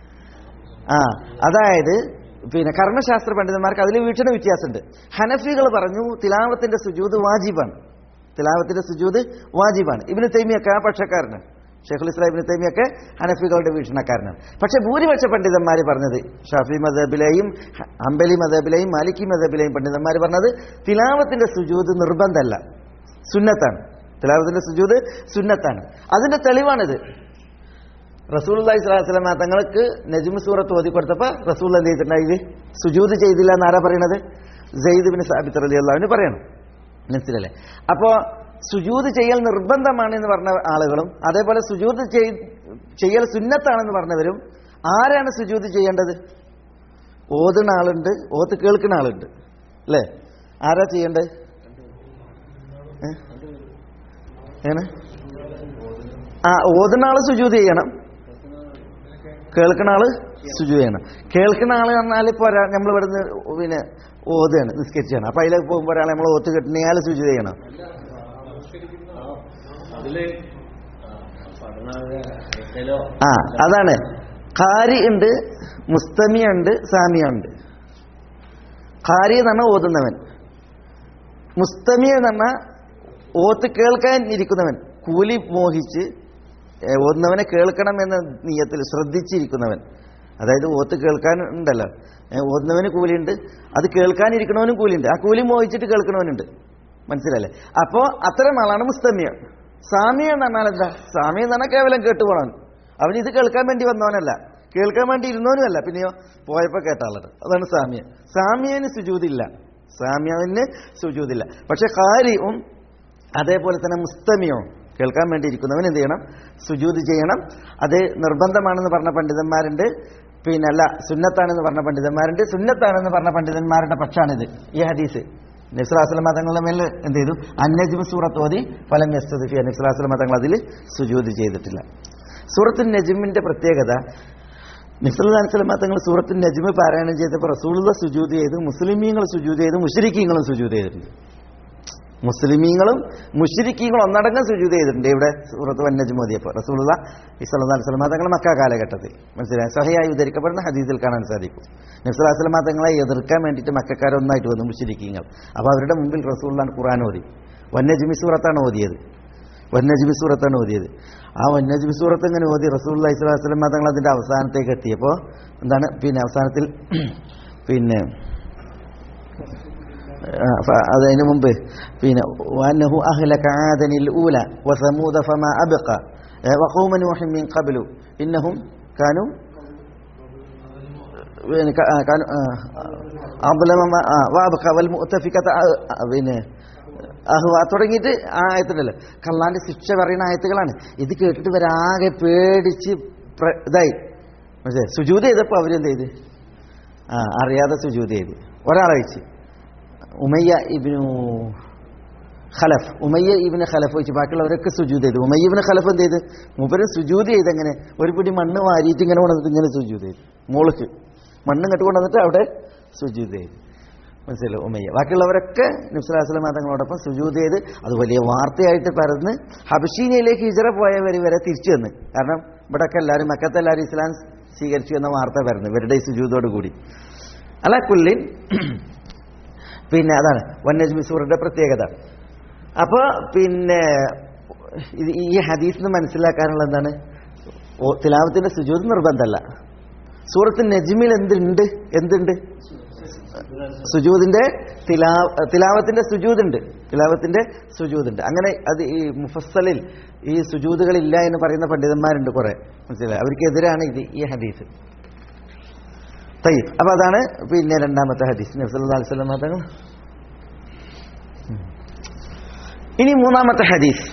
ആ അതായത് പിന്നെ കർമ്മശാസ്ത്ര പണ്ഡിതന്മാർക്ക് അതിൽ വീക്ഷണ വ്യത്യാസമുണ്ട് ഹനഫികൾ പറഞ്ഞു തിലാവത്തിന്റെ സുജൂദ് വാജിബാണ് തിലാവത്തിന്റെ സുജൂദ് വാജിബാണ് ഇബിന് തൈമിയൊക്കെ ആ പക്ഷക്കാരനാണ് ഷെയ്ഖുൽ ഇസ്ലാം ഇബിന് തൈമിയൊക്കെ ഹനഫികളുടെ വീക്ഷണക്കാരനാണ് പക്ഷെ ഭൂരിപക്ഷ പണ്ഡിതന്മാർ പറഞ്ഞത് ഷാഫി മദബിലെയും ഹംബലി മദബിലെയും മാലിക്കി മദബിലെയും പണ്ഡിതന്മാർ പറഞ്ഞത് തിലാവത്തിന്റെ സുജൂദ് നിർബന്ധമല്ല സുന്നത്താണ് തിലാവത്തിന്റെ സുജൂദ് സുന്നത്താണ് അതിന്റെ തെളിവാണിത് റസൂൽ അള്ളഹി സ്വലാസ്ലമ തങ്ങൾക്ക് നജ്മ സൂറത്ത് ഓതി കൊടുത്തപ്പോൾ റസൂൽ എന്ത് ചെയ്തിട്ടുണ്ടായി സുജൂദ് ചെയ്തില്ല എന്നാരാ പറയണത് സെയ്ദ് ബിൻ സാബിത്ത് അലി അള്ളാഹുവിന് പറയണം മനസ്സിലല്ലേ അപ്പോ സുജൂദ് ചെയ്യൽ നിർബന്ധമാണ് എന്ന് പറഞ്ഞ ആളുകളും അതേപോലെ സുജൂദ് ചെയ്- ചെയ്യൽ സുന്നത്താണെന്ന് പറഞ്ഞവരും ആരാണ് സുജൂദ് ചെയ്യേണ്ടത് ഓതുന്ന ആളുണ്ട് ഓത്ത് കേൾക്കുന്ന ആളുണ്ട് അല്ലേ ആരാ ചെയ്യേണ്ടത് ഏ? എങ്ങനെ ആ ഓതുന്ന ആള് സുജൂദ് ചെയ്യണം കേൾക്കുന്ന ആള് സുജു ചെയ്യണം കേൾക്കുന്ന ആള് പറഞ്ഞാൽ ഇപ്പോൾ ഒരാൾ നമ്മൾ ഇവിടുന്ന് പിന്നെ ഓതുകയാണ് നിസ്കരിച്ചാണ് അപ്പൊ അതിലേക്ക് പോകുമ്പോൾ ഒരാളെ നമ്മൾ ഓത്ത് കിട്ടണ അയാൾ സുജു ചെയ്യണം അതില് പഠന ആ അതാണ് ഖാരി ഉണ്ട് മുസ്തമിയ ഉണ്ട് സാമിയ ഉണ്ട് ഖാരി എന്ന് പറഞ്ഞാൽ ഓതുന്നവൻ മുസ്തമിയ എന്ന് പറഞ്ഞാൽ ഓത്ത് കേൾക്കാൻ ഇരിക്കുന്നവൻ കൂലി മോഹിച്ച് ഏ, ഓതുന്നവനെ കേൾക്കണം എന്ന നീയത്തിൽ ശ്രദ്ധിച്ചിരിക്കുന്നവൻ അതായത് ഓത്ത് കേൾക്കാൻ ഉണ്ടല്ലോ ഏ, ഓതുന്നവന് കൂലിയുണ്ട് അത് കേൾക്കാനിരിക്കണവനും കൂലിയുണ്ട് ആ കൂലി മോഹിച്ചിട്ട് കേൾക്കണവനുണ്ട് മനസ്സിലല്ലേ അപ്പോ അത്തരം ആളാണ് മുസ്തമിയ സാമിയ എന്ന് പറഞ്ഞാൽ എന്താ സാമിയ എന്ന് പറഞ്ഞാൽ കേവലം കേട്ടുപോണവൻ അവൻ ഇത് കേൾക്കാൻ വേണ്ടി വന്നവനല്ല കേൾക്കാൻ വേണ്ടി ഇരുന്നവനുമല്ല പിന്നെയോ പോയപ്പോ കേട്ട ആളാണ് അതാണ് സാമ്യ സാമ്യന് സുജൂതില്ല സാമ്യന് സുജൂതില്ല പക്ഷെ കാരിയും അതേപോലെ തന്നെ മുസ്തമിയോ കേൾക്കാൻ വേണ്ടി ഇരിക്കുന്നവൻ എന്ത് ചെയ്യണം സുജൂത് ചെയ്യണം അത് നിർബന്ധമാണെന്ന് പറഞ്ഞ പണ്ഡിതന്മാരുണ്ട് പിന്നെ അല്ല സുന്നത്താണെന്ന് പറഞ്ഞ പണ്ഡിതന്മാരുണ്ട് സുന്നത്താണെന്ന് പറഞ്ഞ പണ്ഡിതന്മാരുടെ പക്ഷാണിത് ഈ ഹദീസ് നിസ്ലാസ്ലം മതങ്ങളുടെ മേൽ എന്ത് ചെയ്തു അന്നജ്മ സൂറത്ത് ഓതി ഫലം യസ്തഫിയ നിസ്ലാസ്ലം മതങ്ങൾ അതിൽ സുജൂത് ചെയ്തിട്ടില്ല സൂറത്ത് നജ്മിന്റെ പ്രത്യേകത നിസ്ലാസ്ലം മതങ്ങൾ സൂറത്ത് നജ്മ് പാരായണം ചെയ്തപ്പോൾ റസൂലുള്ള സുജൂത് ചെയ്തു മുസ്ലിമീങ്ങൾ സുജൂത് ചെയ്തു മുഷരിക്കീങ്ങളും സുജൂത് ചെയ്തിട്ടുണ്ട് മുസ്ലിമീങ്ങളും മുഷരിക്കീങ്ങളും ഒന്നടങ്കം സുജൂത് ചെയ്തിട്ടുണ്ട് ഇവിടെ സൂറത്ത് വന്നജ്മ് ഓതിയപ്പോൾ റസൂലുള്ള ഇസ്ലാം സ്വലമ തങ്ങൾ മക്ക കാലഘട്ടത്തിൽ മനസ്സിലായി സഹയായി ഉദ്ധരിക്കപ്പെടുന്ന ഹദീസിൽ കാണാൻ സാധിക്കും നബ്സുലാസ്ലമ തങ്ങളെ എതിർക്കാൻ വേണ്ടിയിട്ട് മക്കാരെ ഒന്നായിട്ട് വന്നു മുഷരിക്കീങ്ങൾ അപ്പോൾ അവരുടെ മുമ്പിൽ റസൂള്ളാൻ ഖുറാൻ ഓതി വന്യജ്മി സൂറത്താണ് ഓതിയത് വന്യജ്മി സൂറത്താണ് ഓതിയത് ആ വന്യജ്മി സൂറത്ത് ഇങ്ങനെ ഓതി റസൂള്ള ഇസ്ലാസ്ലമ തങ്ങൾ അതിന്റെ അവസാനത്തേക്ക് എത്തിയപ്പോൾ എന്താണ് പിന്നെ അവസാനത്തിൽ പിന്നെ ആ, ഫ- അതിന് മുമ്പ് പിന്നെ വഅന്നഹു അഹ്ലക ആദനിൽ ഊല വസമൂദ ഫമാ അബ്ഖ ഏ, വഖൗമ നൂഹിൻ മിൻ ഖബ്ലു ഇന്നഹും കാനു പിന്നെ ക- ആ, കാനു ആ, അദ്ലമ മ- ആ, വഅബ്ഖ വൽ മുഅ്തഫികത അ- അ- പിന്നെ അഹ്വ തുടങ്ങിയിട്ട് ആ ആയത്തുണ്ടല്ലോ കള്ളാന്റെ ശിക്ഷ പറയുന്ന ആയത്തുകളാണ് ഇത് കേട്ടിട്ട് ഇവരാകെ പേടിച്ച് പ്ര- ഇതായി മനസ്സിലായി സുജൂത് ചെയ്തപ്പോൾ അവരെന്ത് ചെയ്ത് ആ അറിയാതെ സുജൂത് ചെയ്ത് ഒരാളയച്ച് ഉമയ്യ ഇബിനു ഖലഫ് ഉമയ്യ ഇബിന് ഖലഫ് വെച്ച് ബാക്കിയുള്ളവരൊക്കെ സുജൂത് ചെയ്തു ഉമയ്യ ഇബിന് ഖലഫ് എന്ത് ചെയ്ത് മൂപ്പര് സുജൂത് ചെയ്ത് എങ്ങനെ ഒരു പിടി മണ്ണ് വാരിയിട്ട് ഇങ്ങനെ കൊണ്ടുവന്നിട്ട് ഇങ്ങനെ സുജൂത് ചെയ്തു മോൾക്ക് മണ്ണ് ഇങ്ങോട്ട് കൊണ്ടുവന്നിട്ട് അവിടെ സുജൂത് ചെയ്തു മനസ്സിലായി ഉമയ്യ ബാക്കിയുള്ളവരൊക്കെ നിസ്ലാസ്ലം തങ്ങളോടൊപ്പം സുജൂത് ചെയ്ത് അത് വലിയ വാർത്തയായിട്ട് പരന്ന് ഹബഷീനയിലേക്ക് ഹിജറ പോയവർ വരെ തിരിച്ചു വന്ന് കാരണം ഇവിടെയൊക്കെ എല്ലാവരും മക്കത്തെ എല്ലാവരും ഇസ്ലാം സ്വീകരിച്ചു എന്ന വാർത്ത വരുന്നു ഇവരുടെ ഈ സുജൂതോട് കൂടി അല്ല കുല്ലിൻ പിന്നെ അതാണ് വന്യജ്മി സൂറിന്റെ പ്രത്യേകത അപ്പോൾ പിന്നെ ഇത് ഈ ഹദീസ് നിന്ന് മനസ്സിലാക്കാനുള്ള എന്താണ് ഓ, തിലാവത്തിന്റെ സുജൂത് നിർബന്ധമല്ല സൂറത്ത് നജ്മിൽ എന്തുണ്ട് എന്തുണ്ട് സുജൂദിന്റെ തിലാ തിലാവത്തിന്റെ സുജൂദുണ്ട് തിലാവത്തിന്റെ സുജൂദുണ്ട് അങ്ങനെ അത് ഈ മുഫസ്സലിൽ ഈ സുജൂദുകളില്ല എന്ന് പറയുന്ന പണ്ഡിതന്മാരുണ്ട് കുറെ മനസ്സിലായി അവർക്കെതിരാണ് ഇത് ഈ ഹദീസ് തയ്യബ് അപ്പൊ അതാണ് പിന്നെ രണ്ടാമത്തെ ഹദീസ് നബ്സല്ലാ അലിസ്ലാം തങ്ങൾ ഇനി മൂന്നാമത്തെ ഹദീസ്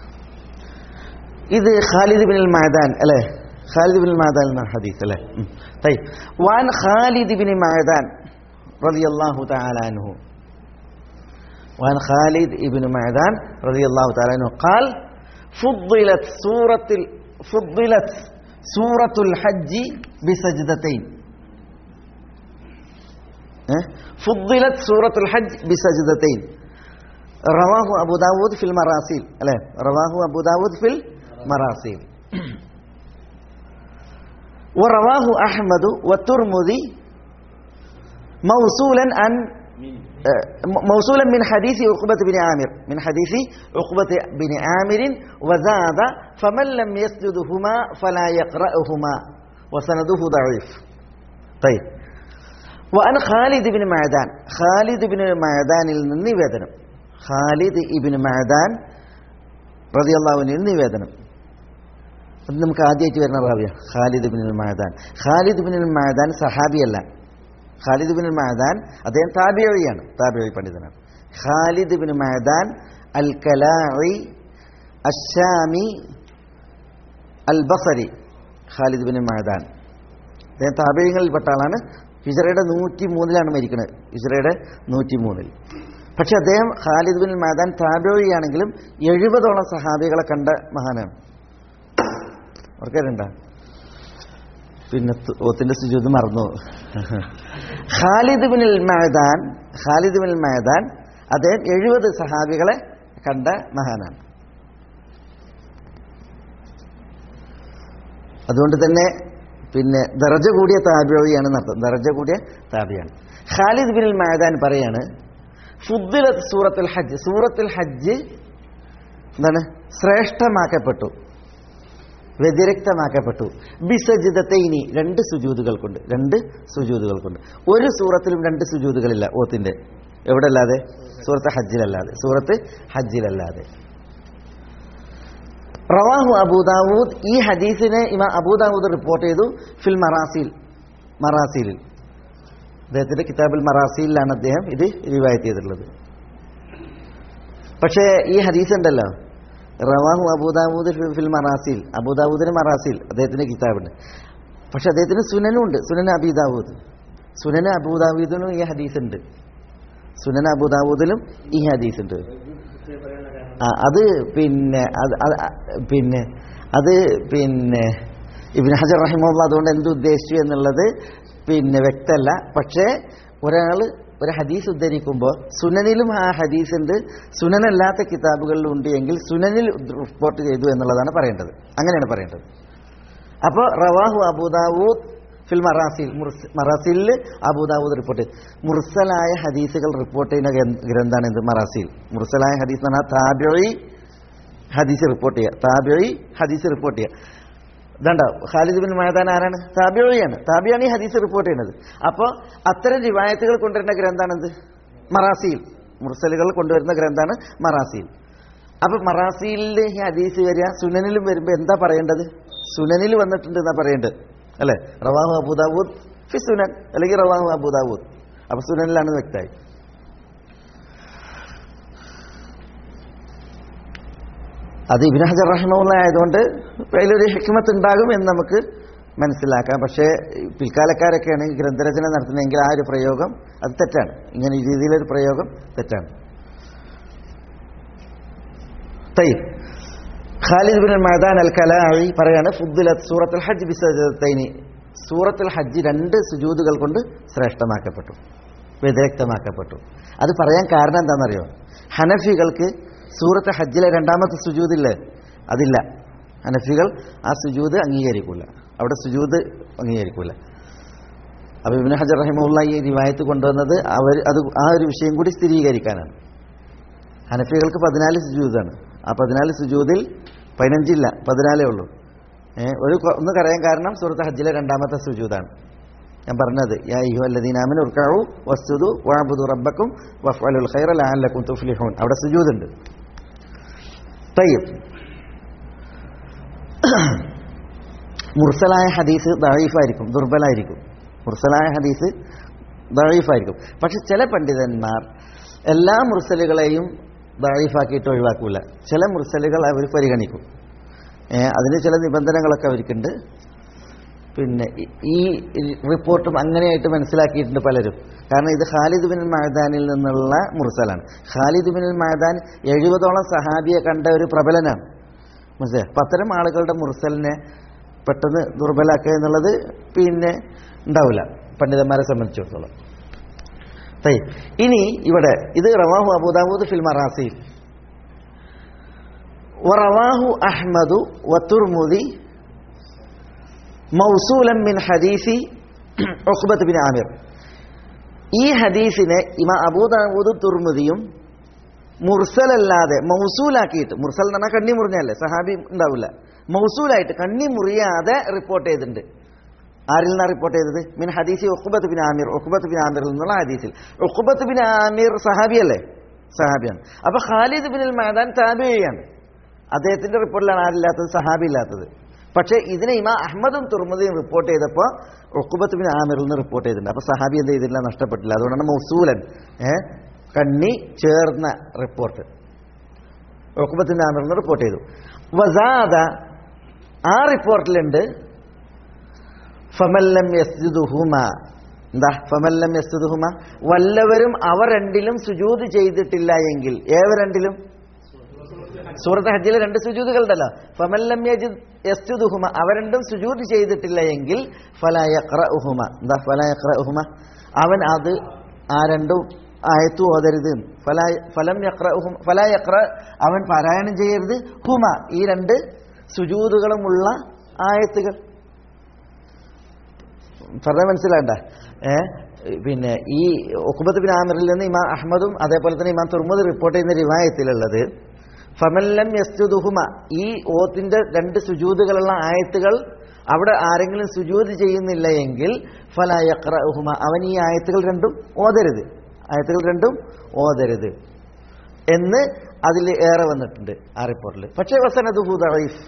ഇത് ഖാലിദ് ബിൻ മഅദാൻ അല്ലേ ഖാലിദ് ബിൻ മഅദാൻ എന്ന ഹദീസ് അല്ലേ ഉം. طيب وعن خالد بن معدان رضي الله تعالى عنه وعن خالد بن معدان رضي الله تعالى عنه قال فضلت سورة ال- فضلت سورة الحج بسجدتين أه؟ فضلت سورة الحج بسجدتين رواه أبو داود في المراسيل لا رواه أبو داود في المراسيل ورواه أحمد والترمذي موصولا عن آه، موصولا من حديث عقبة بن عامر من حديث عقبة بن عامر وزاد فمن لم يسجدهما فلا يقرأهما وسنده ضعيف طيب وأن خالد بن معدان خالد بن معدان النبذن ഖാലിദ് ഇബിൻ മഅദാൻ റളിയല്ലാഹുവിന് നിവേദനം അത് നമുക്ക് ആദ്യമായിട്ട് വരുന്ന റാവിയ Khalid bin Madan Khalid bin Madan സഹാബിയല്ല ഖാലിദ് ബിൻ മഅദാൻ അദ്ദേഹം താബിഴിയാണ് താബിഴി പണ്ഡിതനാണ് Khalid bin Madan al Kalai Ashami al Basri Khalid bin Madan അദ്ദേഹം താബിഴികളിൽപ്പെട്ട ആളാണ് ഹിജറയുടെ നൂറ്റി മൂന്നിലാണ് മരിക്കുന്നത് ഹിജറയുടെ നൂറ്റി മൂന്നിൽ പക്ഷെ അദ്ദേഹം ഖാലിദ് ബിൻ മാദാൻ താബിഴിയാണെങ്കിലും എഴുപതോളം സഹാബികളെ കണ്ട മഹാനാണ് ഓർക്കാറുണ്ട പിന്നെ തു- ഓത്തിന്റെ സുജൂത് മറന്നു Khalid bin Madan Khalid bin Madan അദ്ദേഹം എഴുപത് സഹാബികളെ കണ്ട മഹാനാണ് അതുകൊണ്ട് തന്നെ പിന്നെ ദർജ കൂടിയ താബിയാണ് നടത്തുന്നത് ദർജ കൂടിയ താബിയാണ് ഖാലിദ് ബിൻ മഅദാൻ പറയാണ് ഫുദ്ദിലത്ത് സൂറത്തുൽ ഹജ്ജ് സൂറത്തുൽ ഹജ്ജ് എന്താണ് ശ്രേഷ്ഠമാക്കപ്പെട്ടു വ്യതിരക്തമാക്കപ്പെട്ടു ബിസജിതത്തൈനി രണ്ട് സുജൂതുകൾ കൊണ്ട് രണ്ട് സുജൂതുകൾ കൊണ്ട് ഒരു സൂറത്തിലും രണ്ട് സുജൂതുകളില്ല ഓത്തിന്റെ എവിടെ അല്ലാതെ സൂറത്ത് ഹജ്ജിലല്ലാതെ സൂറത്ത് ഹജ്ജിലല്ലാതെ റവാഹു അബൂദാവൂദ് ഈ ഹദീസിനെ ഇമാ അബൂദാവൂദ് റിപ്പോർട്ട് ചെയ്തു ഫിൽ മറാസിൽ മറാസിലിൽ അദ്ദേഹത്തിന്റെ കിതാബുൽ മറാസിയിലാണ് അദ്ദേഹം ഇത് റിവായത്ത് ചെയ്തിട്ടുള്ളത് പക്ഷേ ഈ ഹദീസ് ഉണ്ടല്ലോ റവാഹു അബൂദാവൂദ് ഫി- ഫിൽ മറാസിൽ അബൂദാവൂദിന് മറാസിൽ അദ്ദേഹത്തിന്റെ കിതാബുണ്ട് പക്ഷെ അദ്ദേഹത്തിന് സുനനും ഉണ്ട് സുനൻ അബീദാവൂദ് സുനൻ അബൂദാവൂദിനും ഈ ഹദീസ് ഉണ്ട് സുനൻ അബൂദാവൂദിലും ഈ ഹദീസ് ഉണ്ട് ആ അത് പിന്നെ അത് അത് പിന്നെ അത് പിന്നെ ഇബിൻ ഹജർ റഹിമുള്ള അതുകൊണ്ട് എന്ത് ഉദ്ദേശിച്ചു എന്നുള്ളത് പിന്നെ വ്യക്തമല്ല പക്ഷേ ഒരാൾ ഒരു ഹദീസ് ഉദ്ധരിക്കുമ്പോൾ സുനനിലും ആ ഹദീസ് ഉണ്ട് സുനനല്ലാത്ത കിതാബുകളിലും ഉണ്ട് എങ്കിൽ സുനനിൽ റിപ്പോർട്ട് ചെയ്തു എന്നുള്ളതാണ് പറയേണ്ടത് അങ്ങനെയാണ് പറയേണ്ടത് അപ്പോൾ റവാഹു അബൂദാവൂദ് ഫിൽ മറാസിൽ മറാസിലിൽ അബൂദാവൂദ് റിപ്പോർട്ട് ചെയ്തു മുർസലായ ഹദീസുകൾ റിപ്പോർട്ട് ചെയ്യുന്ന ഗ്രന്ഥ- ഗ്രന്ഥാണ് എന്ത് മറാസിൽ മുർസലായ ഹദീസ് എന്ന് പറഞ്ഞാൽ താബിഴി ഹദീസ് റിപ്പോർട്ട് ചെയ്യുക താബിഴി ഹദീസ് റിപ്പോർട്ട് ചെയ്യുക ഇതുണ്ടോ ഖാലിദ് ബിൻ മഹദാൻ ആരാണ് താബിഴിയാണ് താബിയാണ് ഈ ഹദീസ് റിപ്പോർട്ട് ചെയ്യുന്നത് അപ്പോൾ അത്തരം റിവായത്തുകൾ കൊണ്ടുവരുന്ന ഗ്രന്ഥാണെന്ത് മറാസിയിൽ മുർസലുകൾ കൊണ്ടുവരുന്ന ഗ്രന്ഥാണ് മറാസിയിൽ അപ്പൊ മറാസിയിലെ ഈ ഹദീസ് വരിക സുനനിലും വരുമ്പോൾ എന്താ പറയേണ്ടത് സുനനിൽ വന്നിട്ടുണ്ട് എന്നാ പറയേണ്ടത് അല്ലെ റവാഹു അബൂദാവൂദ് ഫി സുനൻ അല്ലെങ്കിൽ റവാഹു അബൂദാവൂദ് അപ്പൊ സുനനിലാണ് വ്യക്തമായി അത് ഇബിൻ ഹജർ റഹിമുള്ള ആയതുകൊണ്ട് അതിലൊരു ഹിക്മത്ത് ഉണ്ടാകും എന്ന് നമുക്ക് മനസ്സിലാക്കാം പക്ഷേ പിൽക്കാലക്കാരൊക്കെയാണ് ഈ ഗ്രന്ഥരചന നടത്തുന്നതെങ്കിൽ ആ ഒരു പ്രയോഗം അത് തെറ്റാണ് ഇങ്ങനെ ഈ രീതിയിലൊരു പ്രയോഗം തെറ്റാണ് തയ്യബ് Khalid bin Maidan al Kalai പറയാണ് ഫുദ്ദിലത്ത് സൂറത്തുൽ ഹജ്ജ് ബിസജതൈനി സൂറത്തുൽ ഹജ്ജ് രണ്ട് സുജൂദുകൾ കൊണ്ട് ശ്രേഷ്ഠമാക്കപ്പെട്ടു വ്യതിരക്തമാക്കപ്പെട്ടു അത് പറയാൻ കാരണം എന്താണെന്നറിയോ ഹനഫികൾക്ക് സൂറത്ത് ഹജ്ജിലെ രണ്ടാമത്തെ സുജൂദില്ലേ അതില്ല ഹനഫികൾ ആ സുജൂദ് അംഗീകരിക്കൂല അവിടെ സുജൂദ് അംഗീകരിക്കൂല അപ്പൊ ഇബ്നു ഹജർ റഹിമുള്ള ഈ റിവായത്ത് കൊണ്ടുവന്നത് അവർ അത് ആ ഒരു വിഷയം കൂടി സ്ഥിരീകരിക്കാനാണ് ഹനഫികൾക്ക് പതിനാല് സുജൂദാണ് ആ പതിനാല് സുജൂദിൽ പതിനഞ്ചില്ല പതിനാലേ ഉള്ളൂ ഏ, ഒരു കൊ- ഒന്ന് കരയാൻ കാരണം സൂറത്ത് ഹജ്ജിലെ രണ്ടാമത്തെ സുജൂദാണ് ഞാൻ പറഞ്ഞത് യാ അയ്യുഹ അല്ലദീനാമൻ ഉർക്കഉ വസ്ജുദു വഅബ്ദു റബ്ബക്കും വഫ്അലുൽ ഖൈറ ലഅല്ലക്കും തുഫ്ലിഹൂൻ അവിടെ സുജൂദുണ്ട് തയ്യബ് മുർസലായ ഹദീസ് ദഴീഫായിരിക്കും ദുർബലായിരിക്കും മുർസലായ ഹദീസ് ദഴീഫായിരിക്കും പക്ഷെ ചില പണ്ഡിതന്മാർ എല്ലാ മുർസലുകളെയും ദഴീഫാക്കിയിട്ട് ഒഴിവാക്കൂല ചില മുർസലുകൾ അവർ പരിഗണിക്കും ഏ, അതിന് ചില നിബന്ധനകളൊക്കെ അവർക്കുണ്ട് പിന്നെ ഈ- ഈ റിപ്പോർട്ടും അങ്ങനെയായിട്ട് മനസ്സിലാക്കിയിട്ടുണ്ട് പലരും കാരണം ഇത് ഖാലിദ് ബിൻ മഴദാനിൽ നിന്നുള്ള മുർസലാണ് ഖാലിദ് ബിൻ മഴദാൻ എഴുപതോളം സഹാബിയെ കണ്ട ഒരു പ്രബലനാണ് മനസ്സിലായി അപ്പം അത്തരം ആളുകളുടെ മുർസലിനെ പെട്ടെന്ന് ദുർബലാക്കുക എന്നുള്ളത് പിന്നെ ഉണ്ടാവില്ല പണ്ഡിതന്മാരെ സംബന്ധിച്ചിടത്തോളം തൈ ഇനി ഇവിടെ ഇത് റവാഹു അബൂദാബൂദ് ഫിൽ മറാസിൽ വറവാഹു അഹ്മദു വത്തുർമുദി മൗസൂലൻ മിൻ ഹദീസി ഉഖ്ബത്ത് ബിൻ ആമിർ ഈ ഹദീസിനെ ഇമാ അബൂദാബൂദ് തുർമുദിയും മുർസലല്ലാതെ മൗസൂലാക്കിയിട്ട് മുർസൽ എന്ന് പറഞ്ഞാൽ കണ്ണി മുറിഞ്ഞല്ലേ സഹാബി ഉണ്ടാവില്ല മൗസൂലായിട്ട് കണ്ണി മുറിയാതെ റിപ്പോർട്ട് ചെയ്തിട്ടുണ്ട് ആരിൽ നിന്നാണ് റിപ്പോർട്ട് ചെയ്തത് മിൻ ഹദീസി Uqbah bin Amir Uqbah bin ആമിറിൽ നിന്നുള്ള ഹദീസിൽ ഉഖ്ബത്ത് ബിൻ ആമിർ സഹാബിയല്ലേ സഹാബിയാണ് അപ്പൊ ഖാലിദ് ബിൻ അൽ മഹദാൻ താബിയാണ് അദ്ദേഹത്തിന്റെ റിപ്പോർട്ടിലാണ് ആരില്ലാത്തത് സഹാബി ഇല്ലാത്തത് പക്ഷേ ഇതിനെ ഇമാ അഹമ്മദും തുർമദിയും റിപ്പോർട്ട് ചെയ്തപ്പോൾ ഉഖ്ബത്ത് ബിൻ ആമിറിൽ നിന്ന് റിപ്പോർട്ട് ചെയ്തിട്ടുണ്ട് അപ്പൊ സഹാബി എന്ത് ചെയ്തില്ല നഷ്ടപ്പെട്ടില്ല അതുകൊണ്ടാണ് മൗസൂലൻ ഏ കണ്ണി ചേർന്ന റിപ്പോർട്ട് ഉഖ്ബത്ത് ബിൻ ആമിറിൽ നിന്ന് റിപ്പോർട്ട് ചെയ്തു വസാദ ആ റിപ്പോർട്ടിലുണ്ട് ഫമല്ലം യസ്ജുദുഹുമ എന്താ ഫമല്ലം യസ്ജുദുഹുമ വല്ലവരും അവ രണ്ടിലും സുജൂദ് ചെയ്തിട്ടില്ല എങ്കിൽ ഏവ രണ്ടിലും സൂറത്ത് ഹജ്ജിലെ രണ്ട് സുജൂദുകളുണ്ടല്ലോ ഫമല്ലം യജിദ് യസ്ജുദുഹുമ അവ രണ്ടും സുജൂദ് ചെയ്തിട്ടില്ല എങ്കിൽ ഫലാ യഖ്റഉഹുമ എന്താ ഫലാ യഖ്റഉഹുമ അവൻ അത് ആ രണ്ടും ആയത്തു ഓതരുത് ഫലാ ഫലം യഖ്റഉഹുമ ഫലാ യഖ്റ അവൻ പാരായണം ചെയ്യരുത് ഹുമ ഈ രണ്ട് സുജൂദുകളുമുള്ള ആയത്തുകൾ പറഞ്ഞ മനസ്സിലാണ്ട ഏ പിന്നെ ഈ ഒക്കുബത്ത് ബിൻ ആമിറിൽ നിന്ന് ഇമാം അഹമ്മദും അതേപോലെ തന്നെ ഇമാം തുർമുദ് റിപ്പോർട്ട് ചെയ്യുന്ന റിവായത്തിലുള്ളത് ഫമല്ലം യസ്ജുദുഹുമ ഈ ഓത്തിന്റെ രണ്ട് സുജൂദുകളുള്ള ആയത്തുകൾ അവിടെ ആരെങ്കിലും സുജൂദ് ചെയ്യുന്നില്ല എങ്കിൽ ഫല യഖ്റഉഹുമ അവൻ ഈ ആയത്തുകൾ രണ്ടും ഓതരുത് ആയത്തുകൾ രണ്ടും ഓതരുത് എന്ന് അതിൽ ഏറെ വന്നിട്ടുണ്ട് ആ റിപ്പോർട്ടിൽ പക്ഷേ വസനദുഹു ദഈഫ്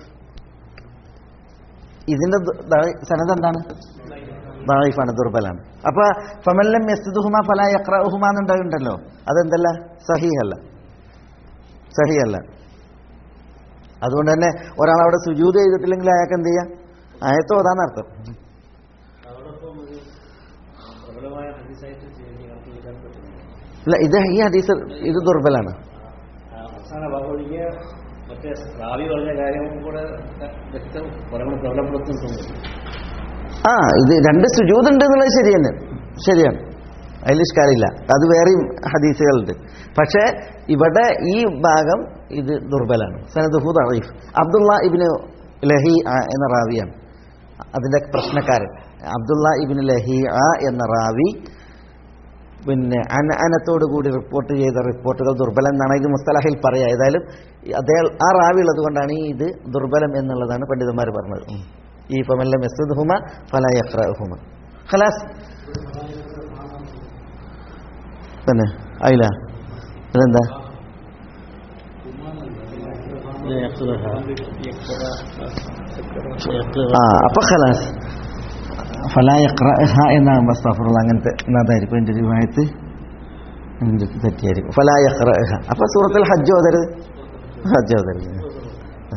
ഇതിന്റെ ദ- ദ- സനത് എന്താണ് ദായിഫാണ് ദുർബലാണ് അപ്പൊ ഫമല്ലം യസ്തുഹുമ ഫല യഖ്റഉഹുമ എന്നുണ്ടാവുണ്ടല്ലോ അതെന്തല്ല സഹിഹല്ല സഹിയല്ല അതുകൊണ്ട് തന്നെ ഒരാൾ അവിടെ സുജൂത് ചെയ്തിട്ടില്ലെങ്കിൽ അയാൾക്ക് എന്ത് ചെയ്യാം ആയത്തോ അതാന്നർത്ഥം അതോടൊപ്പം ഒരു പ്രബലമായ ഹദീസായിട്ട് കണക്കിലെടുക്കാൻ പറ്റുന്നില്ല ഇല്ല ഇത് ഈ ഹദീസ് ഇത് ദുർബലാണ് ആ അവസാന ഭാഗം ഒഴികെ മറ്റേ റാവി പറഞ്ഞ കാര്യം കൂടെ വ്യക്തം കുറെ കൂടെ പ്രബലപ്പെടുത്തുന്നുണ്ട് ആ ഇത് രണ്ട് സുജൂത് ഉണ്ട് എന്നുള്ളത് ശരി തന്നെ ശരിയാണ് അതിൽ ഇഷ്കാരില്ല അത് വേറെയും ഹദീസുകളുണ്ട് പക്ഷേ ഇവിടെ ഈ ഭാഗം ഇത് ദുർബലാണ് സനദുഹു ദഈഫ് അബ്ദുള്ള ഇബിന് ലഹി എന്ന റാവിയാണ് അതിന്റെ പ്രശ്നക്കാരൻ അബ്ദുള്ള ഇബിന് ലഹി എന്ന റാവി പിന്നെ അനഅനത്തോടു കൂടി റിപ്പോർട്ട് ചെയ്ത റിപ്പോർട്ടുകൾ ദുർബലം എന്നാണ് ഇത് മുസ്തലഹിൽ പറയുക ഏതായാലും അദ്ദേഹം ആ റാവി ഉള്ളത് കൊണ്ടാണ് ഈ ഇത് ദുർബലം എന്നുള്ളതാണ് പണ്ഡിതന്മാർ പറഞ്ഞത് ഉം. ഈ ഫമല്ല മെസ്ദ് ഹുമ ഫല ഹുമ ഖലാസ് തന്നെ ആയില്ല അതെന്താ ആ അപ്പൊ ഖലാസ് ഫല യഖ്റഅഹ എന്നാണ് അസ്തഗ്ഫിറുല്ലാ അങ്ങനത്തെ എന്നതായിരിക്കും എൻ്റെ രൂപമായിട്ട് തെറ്റിയായിരിക്കും ഫല യഖ്റഅഹ അപ്പൊ സൂറത്തുൽ ഹജ്ജ് ഓതരുത് ഹജ്ജ് ഓതരുത് ആ.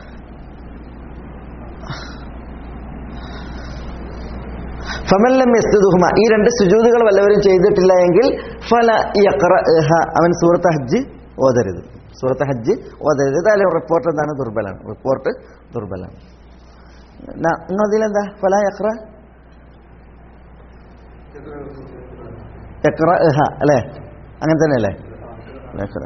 ഫമല്ലം യസ്തുഹുമ ഈ രണ്ട് സുജൂദുകൾ വല്ലവരും ചെയ്തിട്ടില്ല എങ്കിൽ ഫല യഖ്റഅഹ അവൻ സൂറത്ത് ഹജ്ജ് ഓതരുത് സൂറത്ത് ഹജ്ജ് ഓതരുത് ഏതായാലും റിപ്പോർട്ട് എന്താണ് ദുർബലാണ് റിപ്പോർട്ട് ദുർബലാണ് നിങ്ങളതിലെന്താ ഫല യക്ര യക്ര ഇഹ അല്ലേ അങ്ങനെ തന്നെ അല്ലേ യക്ര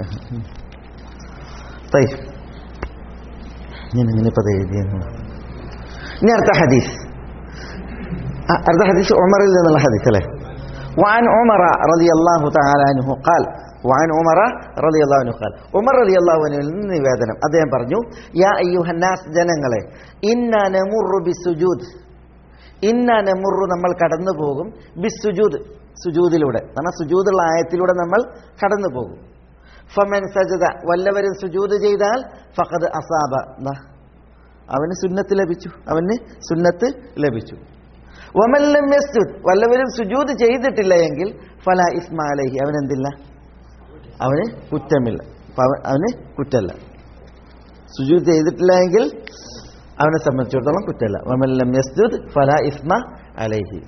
طيب ഞാൻ ഇങ്ങനെ ഇപ്പൊ എഴുതിയെന്ന് ഇനി അടുത്ത ഹദീസ് ആ, അടുത്ത ഹദീസ് ഉമറിൽ നിന്നുള്ള ഹദീസ് അല്ലേ وعن عمر رضي الله تعالى عنه قال وعن عمر رضي الله عنه قال ഉമർ رضي الله عنه നിന്ന് നിവേദനം അദ്ദേഹം പറഞ്ഞു യാ അയ്യുഹന്നാസ് ജനങ്ങളെ ഇന്ന നമുറു ബിസുജൂദ് ഇന്ന നമുറു നമ്മൾ കടന്നു പോകും ബിസുജൂദ് സുജൂദിലൂടെ കാരണം സുജൂദുള്ള ആയത്തിലൂടെ നമ്മൾ കടന്നു പോകും ഫമൻ സജദ വല്ലവരും സുജൂദ് ചെയ്താൽ ഫഖദ് അസാബ എന്താ അവന് സുന്നത്ത് ലഭിച്ചു അവന് സുന്നത്ത് ലഭിച്ചു വമല്ലം യസ്ജുദ് വല്ലവരും സുജൂദ് ചെയ്തിട്ടില്ല എങ്കിൽ ഫല ഇസ്മ അലൈഹി അവനെന്തില്ല അവന് കുറ്റമില്ല അപ്പൊ അവ- അവന് കുറ്റമല്ല സുജൂദ് ചെയ്തിട്ടില്ല എങ്കിൽ അവനെ സംബന്ധിച്ചിടത്തോളം കുറ്റമല്ല വമല്ലം യസ്ജുദ് ഫല ഇസ്മ അലൈഹി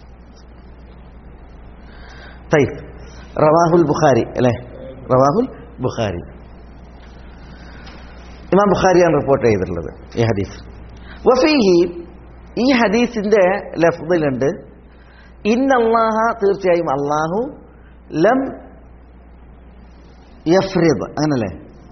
തൈഫ് റവാഹുൽ ബുഖാരി അല്ലേ റവാഹുൽ ബുഖാരി ഇമാം ബുഖാരിയാണ് റിപ്പോർട്ട് ചെയ്തിട്ടുള്ളത് ഈ ഹദീസ് വഫീഹി ഈ ഹദീസിന്റെ ലഫ്ദിലുണ്ട് ഇന്നല്ലാഹ തീർച്ചയായും അള്ളാഹു ലം യഫ്രിദ് അങ്ങനല്ലേ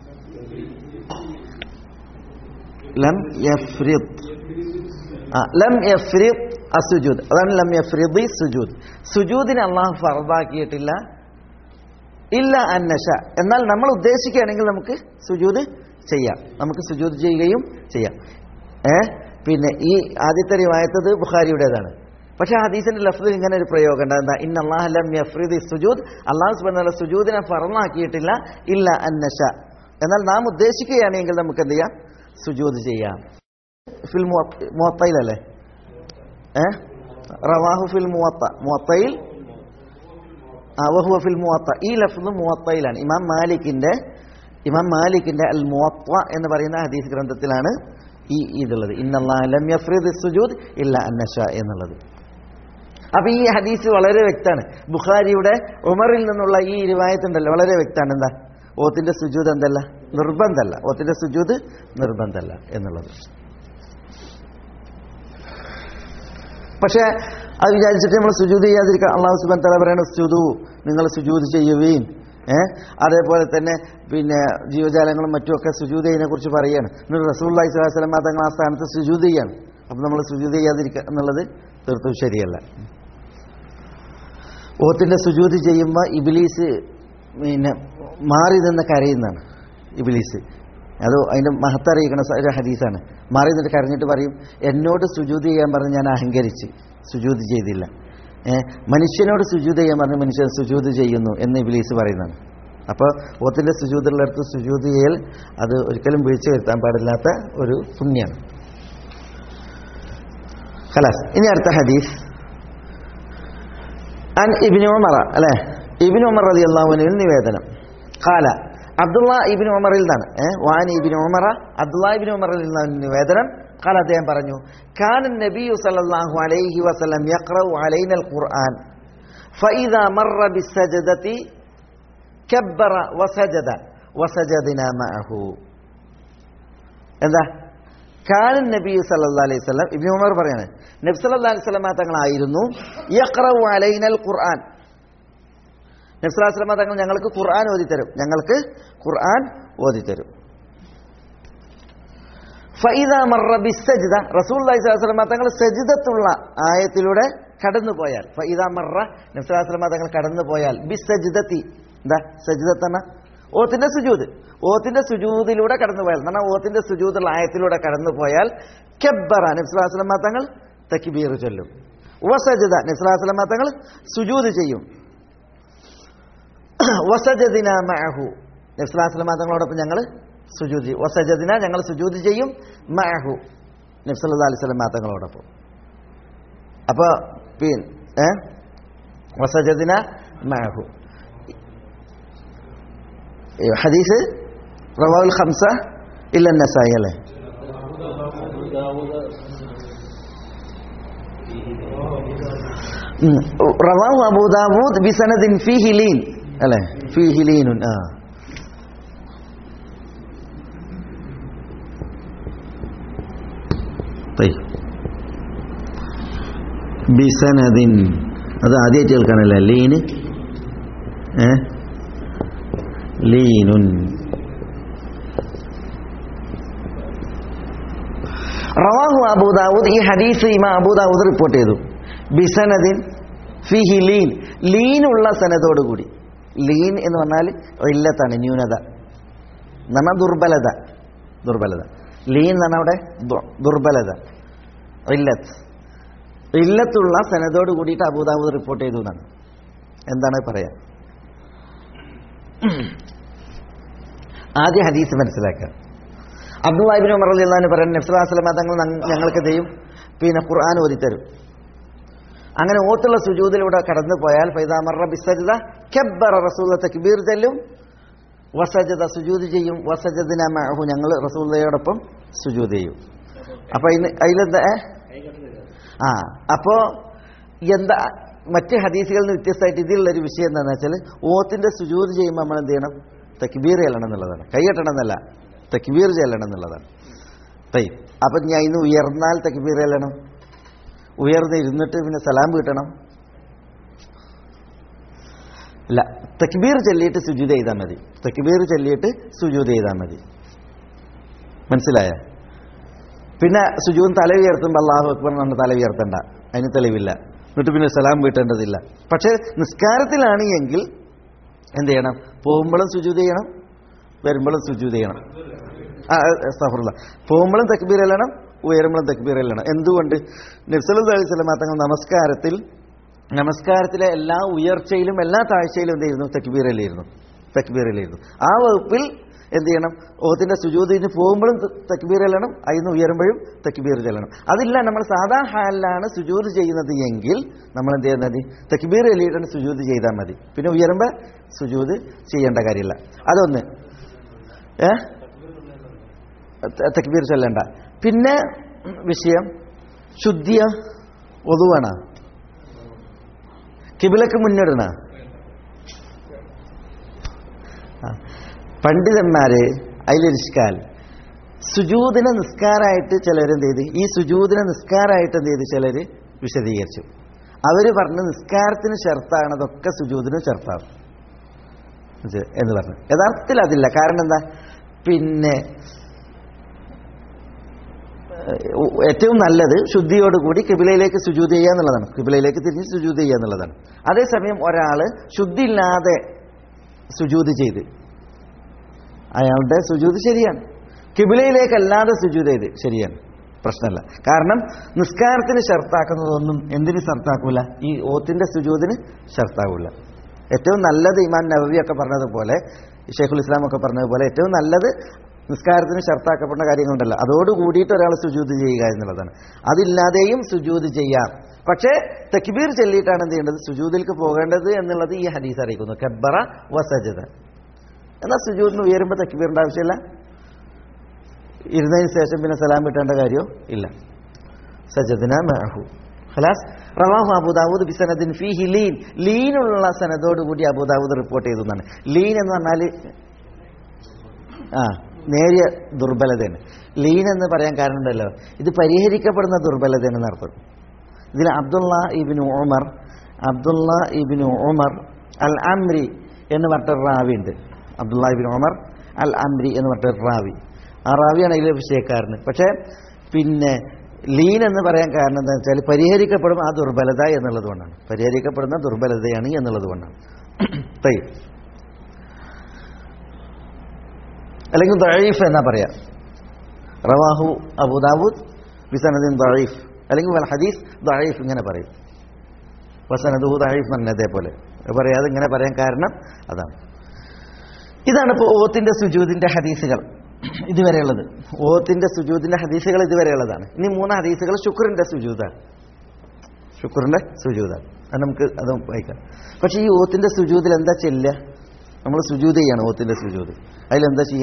ലം യഫ്രിദ് ആ ലം യഫ്രിദ് അസുജൂദ് അതാണ് ലം യഫ്രിദി സുജൂദ് സുജൂദിനെ അള്ളാഹു ഫർദാക്കിയിട്ടില്ല ഇല്ല അന്നശ എന്നാൽ നമ്മൾ ഉദ്ദേശിക്കുകയാണെങ്കിൽ നമുക്ക് സുജൂദ് ചെയ്യാം നമുക്ക് സുജൂദ് ചെയ്യുകയും ചെയ്യാം ഏ പിന്നെ ഈ ആദ്യത്തെ റിവായത്തത് ബുഖാരിയുടേതാണ് പക്ഷെ ഹദീസിന്റെ ലഫ്ദിൽ ഇങ്ങനെ ഒരു പ്രയോഗം ഉണ്ട് എന്താ ഇന്ന അള്ളാഹ് ലം യഫ്രിദി സുജൂദ് അള്ളാഹു സുബ്ഹാനഹു സുജൂദിനെ ഫറമാക്കിയിട്ടില്ല ഇല്ല അന്നശ എന്നാൽ നാം ഉദ്ദേശിക്കുകയാണെങ്കിൽ നമുക്ക് എന്ത് ചെയ്യാം സുജൂദ് ചെയ്യാം ഫിൽ മുവത്തയിലല്ലേ ഏ റവാഹു ഫിൽ മുവത്ത മുവത്തയിൽ ആ, വഹുവ ഫിൽ മുവത്ത ഈ ലഫ്ദ് മുവത്തയിലാണ് ഇമാം മാലിക്കിന്റെ ഇമാം മാലിക്കിന്റെ അൽ മുവത്ത എന്ന് പറയുന്ന ഹദീസ് ഗ്രന്ഥത്തിലാണ് ഈ ഇതുള്ളത് ഇന്നല്ലാഹ ലം യഫ്രിദ് സുജൂദ് ഇല്ല അന്നശ എന്നുള്ളത് അപ്പൊ ഈ ഹദീസ് വളരെ വ്യക്തമാണ് ബുഖാരിയുടെ ഉമറിൽ നിന്നുള്ള ഈ ഇരുവായത്തുണ്ടല്ലോ വളരെ വ്യക്തമാണ് എന്താ ഓത്തിന്റെ സുജൂദ് എന്തല്ല നിർബന്ധമല്ല ഓത്തിന്റെ സുജൂദ് നിർബന്ധമല്ല എന്നുള്ളത് പക്ഷേ അത് വിചാരിച്ചിട്ട് നമ്മൾ സുജൂത് ചെയ്യാതിരിക്കുക അള്ളാഹു സുബാൻ തല പറയണ സുജു നിങ്ങൾ സുജൂത് ചെയ്യുകയും ഏഹ് അതേപോലെ തന്നെ പിന്നെ ജീവജാലങ്ങളും മറ്റുമൊക്കെ സുജൂത് ചെയ്യുന്നതിനെ കുറിച്ച് പറയുകയാണ് എന്നിട്ട് റസൂൽ അലൈഹി സ്വലാം തങ്ങൾ ആ സ്ഥാനത്ത് സുജൂത് ചെയ്യാണ് അപ്പം നമ്മൾ സുജൂത് ചെയ്യാതിരിക്കുക എന്നുള്ളത് തീർത്തും ശരിയല്ല ഓത്തിന്റെ സുജൂത് ചെയ്യുമ്പോൾ ഇബിലീസ് പിന്നെ മാറി നിന്ന് കരയുന്നതാണ് ഇബിലീസ് അത് അതിന്റെ മഹത്തറിയിക്കണ സ- ഒരു ഹദീസാണ് മാറി നിന്നിട്ട് കരഞ്ഞിട്ട് പറയും എന്നോട് സുജൂത് ചെയ്യാൻ പറഞ്ഞ് ഞാൻ അഹങ്കരിച്ച് സുജൂത് ചെയ്തില്ല ഏ, മനുഷ്യനോട് സുജൂത് ചെയ്യാൻ പറഞ്ഞ് മനുഷ്യൻ സുജൂത് ചെയ്യുന്നു എന്ന് ഇബിലീസ് പറയുന്നതാണ് അപ്പോൾ ഓത്തിന്റെ സുജൂതുള്ളിടത്ത് സുജൂത് ചെയ്യൽ അത് ഒരിക്കലും വീഴ്ച വരുത്താൻ പാടില്ലാത്ത ഒരു പുണ്യാണ് ഖലാസ് ഇനി അടുത്ത ഹദീസ് അൻ ഇബിന് ഉമറ അല്ലെ ഇബിന് ഉമർ റതി അള്ളാഹുവിനിൽ നിവേദനം കാല അബ്ദുള്ള ഇബിൻ ഉമറിൽ നിന്നാണ് ഏഹ് വാനി ഇബിൻ ഉമറ അബ്ദുള്ള ഇബിൻ ഉമറിൽ നിന്നാണ് നിവേദനം കാല അദ്ദേഹം പറഞ്ഞു കാൻ നബിയു സല്ലല്ലാഹു അലൈഹി വസല്ലം യഖറഉ അലൈന القرآن فإذا مر بالسجدة كبر وسجد وسجدنا معه എന്താ കാനൻ നബി സല്ലല്ലാഹു അലൈഹി വസല്ലം ഇബ്നു ഉമർ പറയാണ് നബി സല്ലല്ലാഹു അലൈഹി വസല്ലം തങ്ങളായിരുന്നു യഖറഉ അലൈനൽ ഖുർആൻ നബി സല്ലല്ലാഹു അലൈഹി വസല്ലം തങ്ങൾ ഞങ്ങൾക്ക് ഖുർആൻ ഓതിത്തരും ഞങ്ങൾക്ക് ഖുർആൻ ഓതിത്തരും ഫൈദ മറ ബിസ്സജ്ദ റസൂലുള്ളാഹി സ്വല്ലല്ലാഹു അലൈഹി വസല്ലം തങ്ങൾ സജ്ദത്തുള്ള ആയത്തിലൂടെ കടന്നു പോയാൽ ഫൈദ മറ നബി സല്ലല്ലാഹു അലൈഹി വസല്ലം തങ്ങൾ കടന്നു പോയാൽ ബിസ്സജ്ദത്തി എന്താ സജ്ദത്തന ഓത്തിന്റെ സുജൂദ് ഓത്തിന്റെ സുജൂദിലൂടെ കടന്നു പോയാൽ എന്നാൽ ഓത്തിന്റെ സുജൂദുള്ള ആയത്തിലൂടെ കടന്നു പോയാൽ കബ്ബറ നബി സല്ലല്ലാഹു അലൈഹി വസല്ലം തങ്ങൾ തക്ബീർ ചൊല്ലും വസജദ നബി സല്ലല്ലാഹു അലൈഹി വസല്ലം തങ്ങൾ സുജൂദ് ചെയ്യും വസജദിന മഅഹു നബി സല്ലല്ലാഹു അലൈഹി വസല്ലം തങ്ങളോടൊപ്പം ഞങ്ങൾ സുജൂദ് ചെയ്യും വസജദിന ഞങ്ങൾ സുജൂദ് ചെയ്യും മഅഹു നബി സല്ലല്ലാഹു അലൈഹി വസല്ലം തങ്ങളോടൊപ്പം അപ്പോൾ പിന്നെ ഏ വസജദിന മഅഹു ഈ ഹദീസ് റവാഉൽ ഖംസ ഇല്ല നസായി അല്ലേ ഉം. റവാഹു അബൂ ദാവൂദ് ബിസനദിൻ ഫീഹി ലീൻ അല്ലേ ഫീഹി ലീനുൻ ആ തൈ ബിസനദിൻ അത് ആദ്യമായിട്ട് കേൾക്കാനല്ല ലീന് ഏ ലീനുൻ റവാഹു അബൂദാവൂദ് ഈ ഹദീസ് ഇമാ അബൂദാവൂദ് റിപ്പോർട്ട് ചെയ്തു ബിസനദിൻ ഫിഹി ലീൻ ലീനുള്ള സനതോട് കൂടി ലീൻ എന്ന് പറഞ്ഞാൽ ഇല്ലത്താണ് ന്യൂനത എന്ന് പറഞ്ഞാൽ ദുർബലത ദുർബലത ലീൻ എന്ന് പറഞ്ഞാൽ അവിടെ ദു- ദുർബലത ഇല്ലത്ത് ഇല്ലത്തുള്ള സനതോട് കൂടിയിട്ട് അബൂദാവൂദ് റിപ്പോർട്ട് ചെയ്തു എന്നാണ് എന്താണ് പറയാ ആദ്യ ഹദീസ് മനസ്സിലാക്കുക അബ്ദുല്ലാഹിബിൻ ഉമർ അലി അള്ളഹാന് പറയുന്നത് നബ്സുലാസ്ലം തങ്ങൾ ഞങ്ങ- ഞങ്ങൾക്ക് ചെയ്യും പിന്നെ ഖുർആൻ ഓതിത്തരും അങ്ങനെ ഓത്തുള്ള സുജൂദിലൂടെ കടന്നു പോയാൽ ഫൈദാമറ ബിസജിദ കബ്ബറ റസൂല തക്ബീർ ചെല്ലും വസജദ സുജൂദ് ചെയ്യും വസജദിന മഅഹു ഞങ്ങൾ റസൂലയോടൊപ്പം സുജൂദ് ചെയ്യും അപ്പൊ അതിന് അതിലെന്താ ഏ? ആ അപ്പോ എന്താ മറ്റ് ഹദീസുകളിൽ നിന്ന് വ്യത്യസ്തമായിട്ട് ഇതിലുള്ളൊരു വിഷയം എന്താണെന്ന് വെച്ചാൽ ഓത്തിന്റെ സുജൂദ് ചെയ്യുമ്പോൾ നമ്മൾ എന്ത് ചെയ്യണം തക്ബീർ ചെല്ലണം എന്നുള്ളതാണ് കൈകെട്ടണം എന്നല്ല തക്ബീർ ചെല്ലണം എന്നുള്ളതാണ് തൈ അപ്പൊ ഞാൻ ഇന്ന് ഉയർന്നാൽ തക്ബീർ ചെല്ലണം ഉയർന്ന് ഇരുന്നിട്ട് പിന്നെ സലാം വീട്ടണം ഇല്ല തക്ബീർ ചൊല്ലിയിട്ട് സുജൂദ് ചെയ്താൽ മതി തക്ബീർ ചൊല്ലിയിട്ട് സുജൂദ് ചെയ്താൽ മതി മനസ്സിലായ പിന്നെ സുജൂൻ തല ഉയർത്തുമ്പോൾ അള്ളാഹു അക്ബർ നമ്മൾ തല ഉയർത്തണ്ട അതിന് തെളിവില്ല എന്നിട്ട് പിന്നെ സലാം വീട്ടേണ്ടതില്ല പക്ഷേ നിസ്കാരത്തിലാണ് എങ്കിൽ എന്ത് ചെയ്യണം പോകുമ്പോഴും സുജൂദ് ചെയ്യണം വരുമ്പോഴും സുജൂദ് ചെയ്യണം ആ സഫറുള്ള പോകുമ്പോഴും തക്ബീർ എല്ലണം ഉയരുമ്പോഴും തക്ബീർ എല്ലണം എന്തുകൊണ്ട് നബ്സലി സ്വലമ തങ്ങൾ നമസ്കാരത്തിൽ നമസ്കാരത്തിലെ എല്ലാ ഉയർച്ചയിലും എല്ലാ താഴ്ചയിലും എന്ത് ചെയ്യുന്നു തക്ബീറലായിരുന്നു തക്ബീറലായിരുന്നു ആ വകുപ്പിൽ എന്ത് ചെയ്യണം ഓത്തിന്റെ സുജൂതിന് പോകുമ്പോഴും തക്ബീർ ചെല്ലണം അതിന് ഉയരുമ്പോഴും തക്ബീർ ചെല്ലണം അതില്ല നമ്മൾ സാധാ ഹാലിലാണ് സുജൂത് ചെയ്യുന്നത് എങ്കിൽ നമ്മൾ എന്ത് ചെയ്യുന്നത് തക്ബീർ എല്ലിയിട്ടാണ് സുജൂത് ചെയ്താൽ മതി പിന്നെ ഉയരുമ്പോൾ സുജൂത് ചെയ്യേണ്ട കാര്യമില്ല അതൊന്ന് ഏ ത- തക്ബീർ ചൊല്ലണ്ട പിന്നെ വിഷയം ശുദ്ധിയ ഒതുവാണ കിബിലക്ക് മുന്നിടണ പണ്ഡിതന്മാര് അതിലിരിഷ്കാൽ സുജൂദിനെ നിസ്കാരായിട്ട് ചിലരെന്ത് ചെയ്ത് ഈ സുജൂദിനെ നിസ്കാരായിട്ട് എന്ത് ചെയ്ത് ചിലര് വിശദീകരിച്ചു അവര് പറഞ്ഞ് നിസ്കാരത്തിന് ഷർത്താണതൊക്കെ സുജൂദിനും ഷർത്താവും ഇത് എന്ന് പറഞ്ഞു യഥാർത്ഥത്തിൽ അതില്ല കാരണം എന്താ പിന്നെ ഏഹ്, ഏറ്റവും നല്ലത് ശുദ്ധിയോടുകൂടി കിബിലയിലേക്ക് സുജൂത് ചെയ്യുക എന്നുള്ളതാണ് കിബിലയിലേക്ക് തിരിഞ്ഞ് സുജൂത് ചെയ്യുക എന്നുള്ളതാണ് അതേസമയം ഒരാൾ ശുദ്ധിയില്ലാതെ സുജൂത് ചെയ്ത് അയാളുടെ സുജൂത് ശരിയാണ് കിബിലയിലേക്കല്ലാതെ സുജൂത് ചെയ്ത് ശരിയാണ് പ്രശ്നമല്ല കാരണം നിസ്കാരത്തിന് ഷർത്താക്കുന്നതൊന്നും എന്തിന് ഷർത്താക്കൂല ഈ ഓത്തിന്റെ സുജൂതിന് ഷർത്താകൂല ഏറ്റവും നല്ലത് ഇമാൻ നബവി ഒക്കെ പറഞ്ഞതുപോലെ ഷെയ്ഖുൽ ഇസ്ലാം ഒക്കെ പറഞ്ഞതുപോലെ ഏറ്റവും നല്ലത് നിസ്കാരത്തിന് ഷർത്താക്കപ്പെടുന്ന കാര്യങ്ങളുണ്ടല്ലോ അതോട് കൂടിയിട്ട് ഒരാൾ സുജൂത് ചെയ്യുക എന്നുള്ളതാണ് അതില്ലാതെയും സുജൂത് ചെയ്യാം പക്ഷേ തക്ബീർ ചൊല്ലിയിട്ടാണ് എന്ത് ചെയ്യേണ്ടത് സുജൂദിലേക്ക് പോകേണ്ടത് എന്നുള്ളത് ഈ ഹദീസ് അറിയിക്കുന്നു കബ്ബറ വസജദ എന്നാൽ സുജൂദിന് ഉയരുമ്പോൾ തക്ബീറിന്റെ ആവശ്യമില്ല ഇരുന്നതിന് ശേഷം പിന്നെ സലാം വിട്ടേണ്ട കാര്യമോ ഇല്ല സജദിന മഅഹു ഖലാസ് റവാഹു അബൂദാവൂദ് ബിസനദിൻ ഫീഹി ലീൻ ലീനുള്ള സനദോട് കൂടി അബൂദാവൂദ് റിപ്പോർട്ട് ചെയ്തു എന്നാണ് ലീൻ എന്ന് പറഞ്ഞാൽ ആ നേരിയ ദുർബലതയാണ് ലീൻ എന്ന് പറയാൻ കാരണമുണ്ടല്ലോ ഇത് പരിഹരിക്കപ്പെടുന്ന ദുർബലതയാണെന്ന് അർത്ഥം ഇതിൽ അബ്ദുള്ള ഇബിന് ഉമർ അബ്ദുള്ള ഇബിന് ഉമർ അൽ അംരി എന്ന് പറഞ്ഞിട്ട് റാവി ഉണ്ട് അബ്ദുള്ള ഇബിൻ ഉമർ അൽ അംരി എന്ന് പറഞ്ഞിട്ട് റാവി ആ റാവിയാണ് ഇതിലെ വിഷയക്കാരന് പക്ഷേ പിന്നെ ലീൻ എന്ന് പറയാൻ കാരണം എന്താ വെച്ചാൽ പരിഹരിക്കപ്പെടും ആ ദുർബലത എന്നുള്ളത് കൊണ്ടാണ് പരിഹരിക്കപ്പെടുന്ന ദുർബലതയാണ് എന്നുള്ളത് കൊണ്ടാണ് തൈ അല്ലെങ്കിൽ ദഴീഫ് എന്നാ പറയാ റവാഹു അബുദാവൂദ് ബിസനദിൻ ദഴീഫ് അല്ലെങ്കിൽ വൽ ഹദീസ് ദഴീഫ് ഇങ്ങനെ പറയും വസനദു ദഴീഫ് തന്നെ അതേപോലെ പറയാതെ ഇങ്ങനെ പറയാൻ കാരണം അതാണ് ഇതാണ് ഇപ്പോൾ ഓത്തിന്റെ സുജൂദിന്റെ ഹദീസുകൾ ഇതുവരെയുള്ളത് ഓത്തിന്റെ സുജൂദിന്റെ ഹദീസുകൾ ഇതുവരെയുള്ളതാണ് ഇനി മൂന്ന് ഹദീസുകൾ ശുക്രിന്റെ സുജൂദാണ് ശുക്രിന്റെ സുജൂദാണ് അത് നമുക്ക് അത് വായിക്കാം പക്ഷേ ഈ ഓത്തിന്റെ സുജൂദിൽ എന്താ ചെല്ലുക നമ്മൾ സുജൂദ് ചെയ്യാണ് ഓത്തിന്റെ സുജൂദ് അതിലെന്താ ചെയ്യാ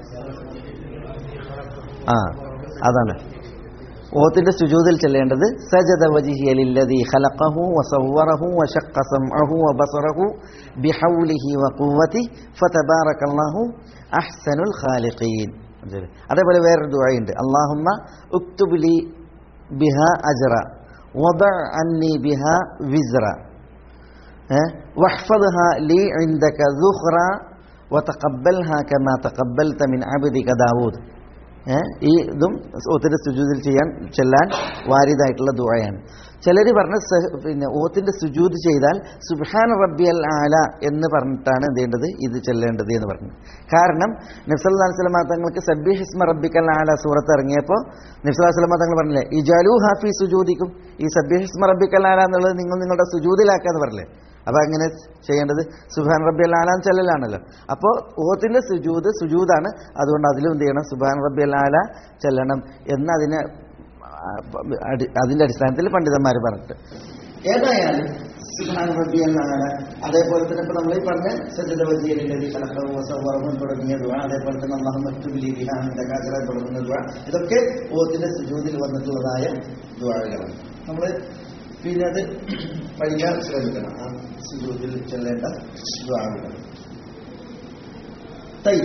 ആ അതാണ് ഓത്തിന്റെ സുജൂദിൽ ചെല്ലേണ്ടത് സജദ വജിഹിയ ലില്ലദി ഖലഖഹു വസവ്വറഹു വശഖ സമഅഹു വബസറഹു ബിഹൗലിഹി വഖുവതി ഫതബാറകല്ലാഹു അഹ്സനുൽ ഖാലിഖീൻ അതേപോലെ വേറൊരു ദുആയുണ്ട് അല്ലാഹുമ്മ ഉക്തുബ് ലി ബിഹ അജ്റ വദ അന്നി ബിഹ വിസ്റ ഏഹ് വഹ്ഫദ്ഹ ലീ ഇൻദക ദുഖ്റ വതഖബ്ബൽഹാ കമാ തഖബ്ബൽത മിൻ അബ്ദിക ദാവൂദ് ഏഹ് ഈ ഇതും ഓത്തിന്റെ സുജൂദിൽ ചെയ്യാൻ ചെല്ലാൻ വാരിതായിട്ടുള്ള ദുആയാണ് ചിലർ പറഞ്ഞ സഹ- പിന്നെ ഓത്തിന്റെ സുജൂദ് ചെയ്താൽ സുബ്ഹാൻ റബ്ബിയൽ ആല എന്ന് പറഞ്ഞിട്ടാണ് എന്ത് ചെയ്യേണ്ടത് ഇത് ചെല്ലേണ്ടത് എന്ന് പറഞ്ഞു കാരണം നബ്സല്ലാ സ്വലമ തങ്ങൾക്ക് സബ്ബി ഹിസ്മ റബ്ബിക്കൽ ആല സൂറത്ത് ഇറങ്ങിയപ്പോൾ നബ്സല്ലാ സ്വലമ തങ്ങൾ പറഞ്ഞില്ലേ ഇജാലു ഹാഫി സുജൂദിക്കും ഈ സബ്ബി ഹിസ്മ റബ്ബിക്കൽ ആല എന്നുള്ളത് നിങ്ങൾ നിങ്ങളുടെ സുജൂദിലാക്കാന്ന് പറഞ്ഞില്ലേ അപ്പൊ എങ്ങനെ ചെയ്യേണ്ടത് സുബാൻ റബ്ബി അലാൻ ചെല്ലലാണല്ലോ അപ്പോൾ ഓത്തിന്റെ സുജൂദ് സുജൂദാണ് അതുകൊണ്ട് അതിലും എന്ത് ചെയ്യണം സുബാൻ റബ്ബി അലാല ചെല്ലണം എന്ന് അതിനെ ആ, അടി- അതിന്റെ അടിസ്ഥാനത്തിൽ പണ്ഡിതന്മാർ പറഞ്ഞിട്ട് ഏതായാലും സുബ്ഹാന റബ്ബിയൽ അഅല അതേപോലെ തന്നെ ഇപ്പൊ നമ്മൾ ഈ പറഞ്ഞ സജ്ജദ വജിയലില്ലദി ഖലഖഹു വസവ്വറഹു തുടങ്ങിയ ദുആ അതേപോലെ തന്നെ അല്ലാഹു മക്തുബ് ലി ബിഹാ മിൻ കാസറ തുടങ്ങുന്ന ദുആ ഇതൊക്കെ ഓത്തിന്റെ സുജൂദിൽ വന്നിട്ടുള്ളതായ ദുആകളാണ് നമ്മൾ പിന്നെ അത് പഠിക്കാൻ ശ്രമിക്കണം ആ സുജൂദിൽ ചെല്ലേണ്ട ദുആകൾ തൈ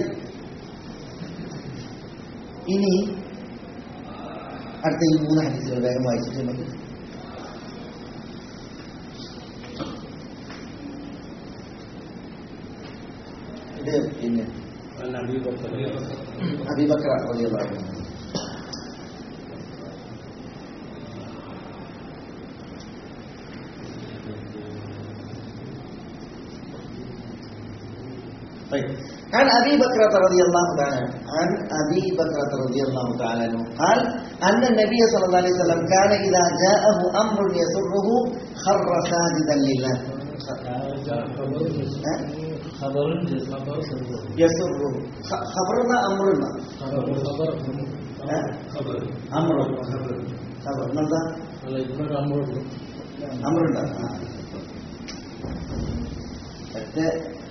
ഇനി അടുത്ത ഈ മൂന്ന് ഹദീസുകൾ വേഗം വായിച്ചിട്ട് നമുക്ക് ഇത് പിന്നെ അല്ല അബീബക്കർ അബീബക്കർ റളിയല്ലാഹു അൻഹു طيب عن ابي بكرة رضي الله تعالى عنه عن ابي بكرة رضي الله تعالى عنه قال ان النبي صلى الله عليه وسلم كان اذا جاءه امر يسره خر ساجدا لله ها؟ يسره خ- خبرنا امرنا ها؟ امر خبر ماذا അമറുണ്ട് മറ്റേ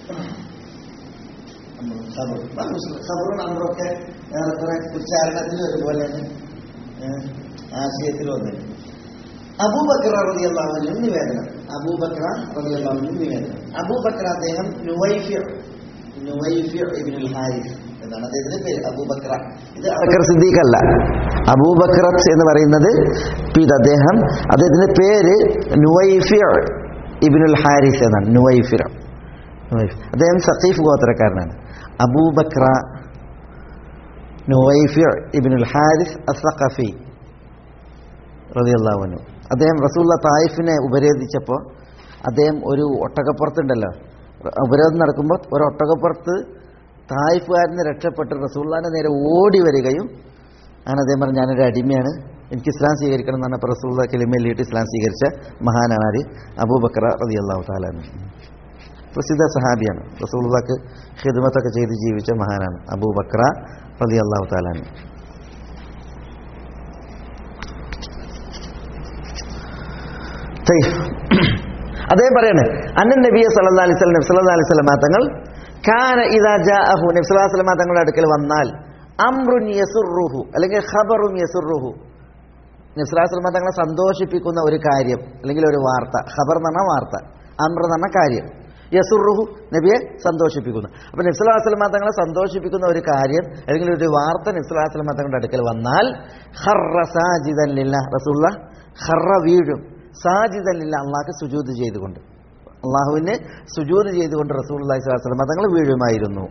ഖബർ ഖബറും അമറൊക്കെ ഏറെക്കുറെ ഉച്ചാരണത്തിൽ ഒരുപോലെ തന്നെ ഏഹ്, ആശയത്തിൽ വന്നു അബൂബക്കർ റളിയല്ലാഹുവിനും നിവേദനം അബൂബക്കർ റളിയല്ലാഹുവിനും നിവേദനം അബൂബക്കർ അദ്ദേഹം നുവൈഫിർ നുവൈഫിർ ഇബ്നുൽ ഹാരിസ് എന്നാണ് അദ്ദേഹത്തിന്റെ പേര് അബൂബക്കർ ഇത് അബൂബക്കർ സിദ്ദീഖ് അല്ല അബൂബക്രത്ത് എന്ന് പറയുന്നത് ഇത് അദ്ദേഹം അദ്ദേഹത്തിന്റെ പേര് നുവൈഫിർ ഇബിനുൽ ഹാരിസ് എന്നാണ് നുവൈഫിർ നുവൈഫ് അദ്ദേഹം സഖീഫ് ഗോത്രക്കാരനാണ് അബൂബക്ര നുവൈഫിർ ഇബിനുൽ ഹാരിസ് അസഖഫി റളിയല്ലാഹു അൻഹു അദ്ദേഹം റസൂള്ള തായിഫിനെ ഉപരോധിച്ചപ്പോൾ അദ്ദേഹം ഒരു ഒട്ടകപ്പുറത്തുണ്ടല്ലോ ഉപരോധം നടക്കുമ്പോൾ ഒരു ഒട്ടകപ്പുറത്ത് തായിഫുകാരന് രക്ഷപ്പെട്ട് റസൂള്ളാന്റെ നേരെ ഓടി വരികയും അങ്ങനെ അദ്ദേഹം പറഞ്ഞു ഞാനൊരു അടിമയാണ് എനിക്ക് ഇസ്ലാം സ്വീകരിക്കണം എന്ന് പറഞ്ഞപ്പോൾ റസൂള്ള കിളിമേലിയിട്ട് ഇസ്ലാം സ്വീകരിച്ച മഹാനാണ് ആര് അബൂബക്കർ റതി അള്ളാഹു താലാന് പ്രസിദ്ധ സഹാബിയാണ് റസൂള്ളക്ക് ഹിദ്മത്തൊക്കെ ചെയ്ത് ജീവിച്ച മഹാനാണ് അബൂബക്ര റതി അള്ളാഹു താലാന് അദ്ദേഹം പറയാണ് അന്നൻ നബിയ സല്ലല്ലാഹു അലൈഹി വസല്ലം സല്ലല്ലാഹു അലൈഹി വസല്ലം തങ്ങൾ കാന ഇദാ ജാഅഹു നബി സല്ലല്ലാഹു അലൈഹി വസല്ലം തങ്ങളുടെ അടുക്കൽ വന്നാൽ അംറുൻ യസുറുഹു അല്ലെങ്കിൽ ഖബറുൻ യസുറുഹു നബി സല്ലല്ലാഹു അലൈഹി വസല്ലം തങ്ങളെ സന്തോഷിപ്പിക്കുന്ന ഒരു കാര്യം അല്ലെങ്കിൽ ഒരു വാർത്ത ഖബർ എന്ന് പറഞ്ഞ വാർത്ത അംർ എന്ന് പറഞ്ഞ കാര്യം യസുറുഹു നബിയെ സന്തോഷിപ്പിക്കുന്നു അപ്പൊ നബി സല്ലല്ലാഹു അലൈഹി വസല്ലം തങ്ങളെ സന്തോഷിപ്പിക്കുന്ന ഒരു കാര്യം അല്ലെങ്കിൽ ഒരു വാർത്ത നബി സല്ലല്ലാഹു അലൈഹി വസല്ലം തങ്ങളുടെ അടുക്കൽ വന്നാൽ ഖർറ സാജിദൻ ലില്ലാഹ് റസൂലുള്ള ഖർറ വീഴും സാജിദല്ല അള്ളാഹ്ക്ക് സുജൂത് ചെയ്തുകൊണ്ട് അള്ളാഹുവിന് സുജൂത് ചെയ്തുകൊണ്ട് റസൂൽ അള്ളാഹി സ്വലാസ്ലം തങ്ങൾ വീഴുമായിരുന്നു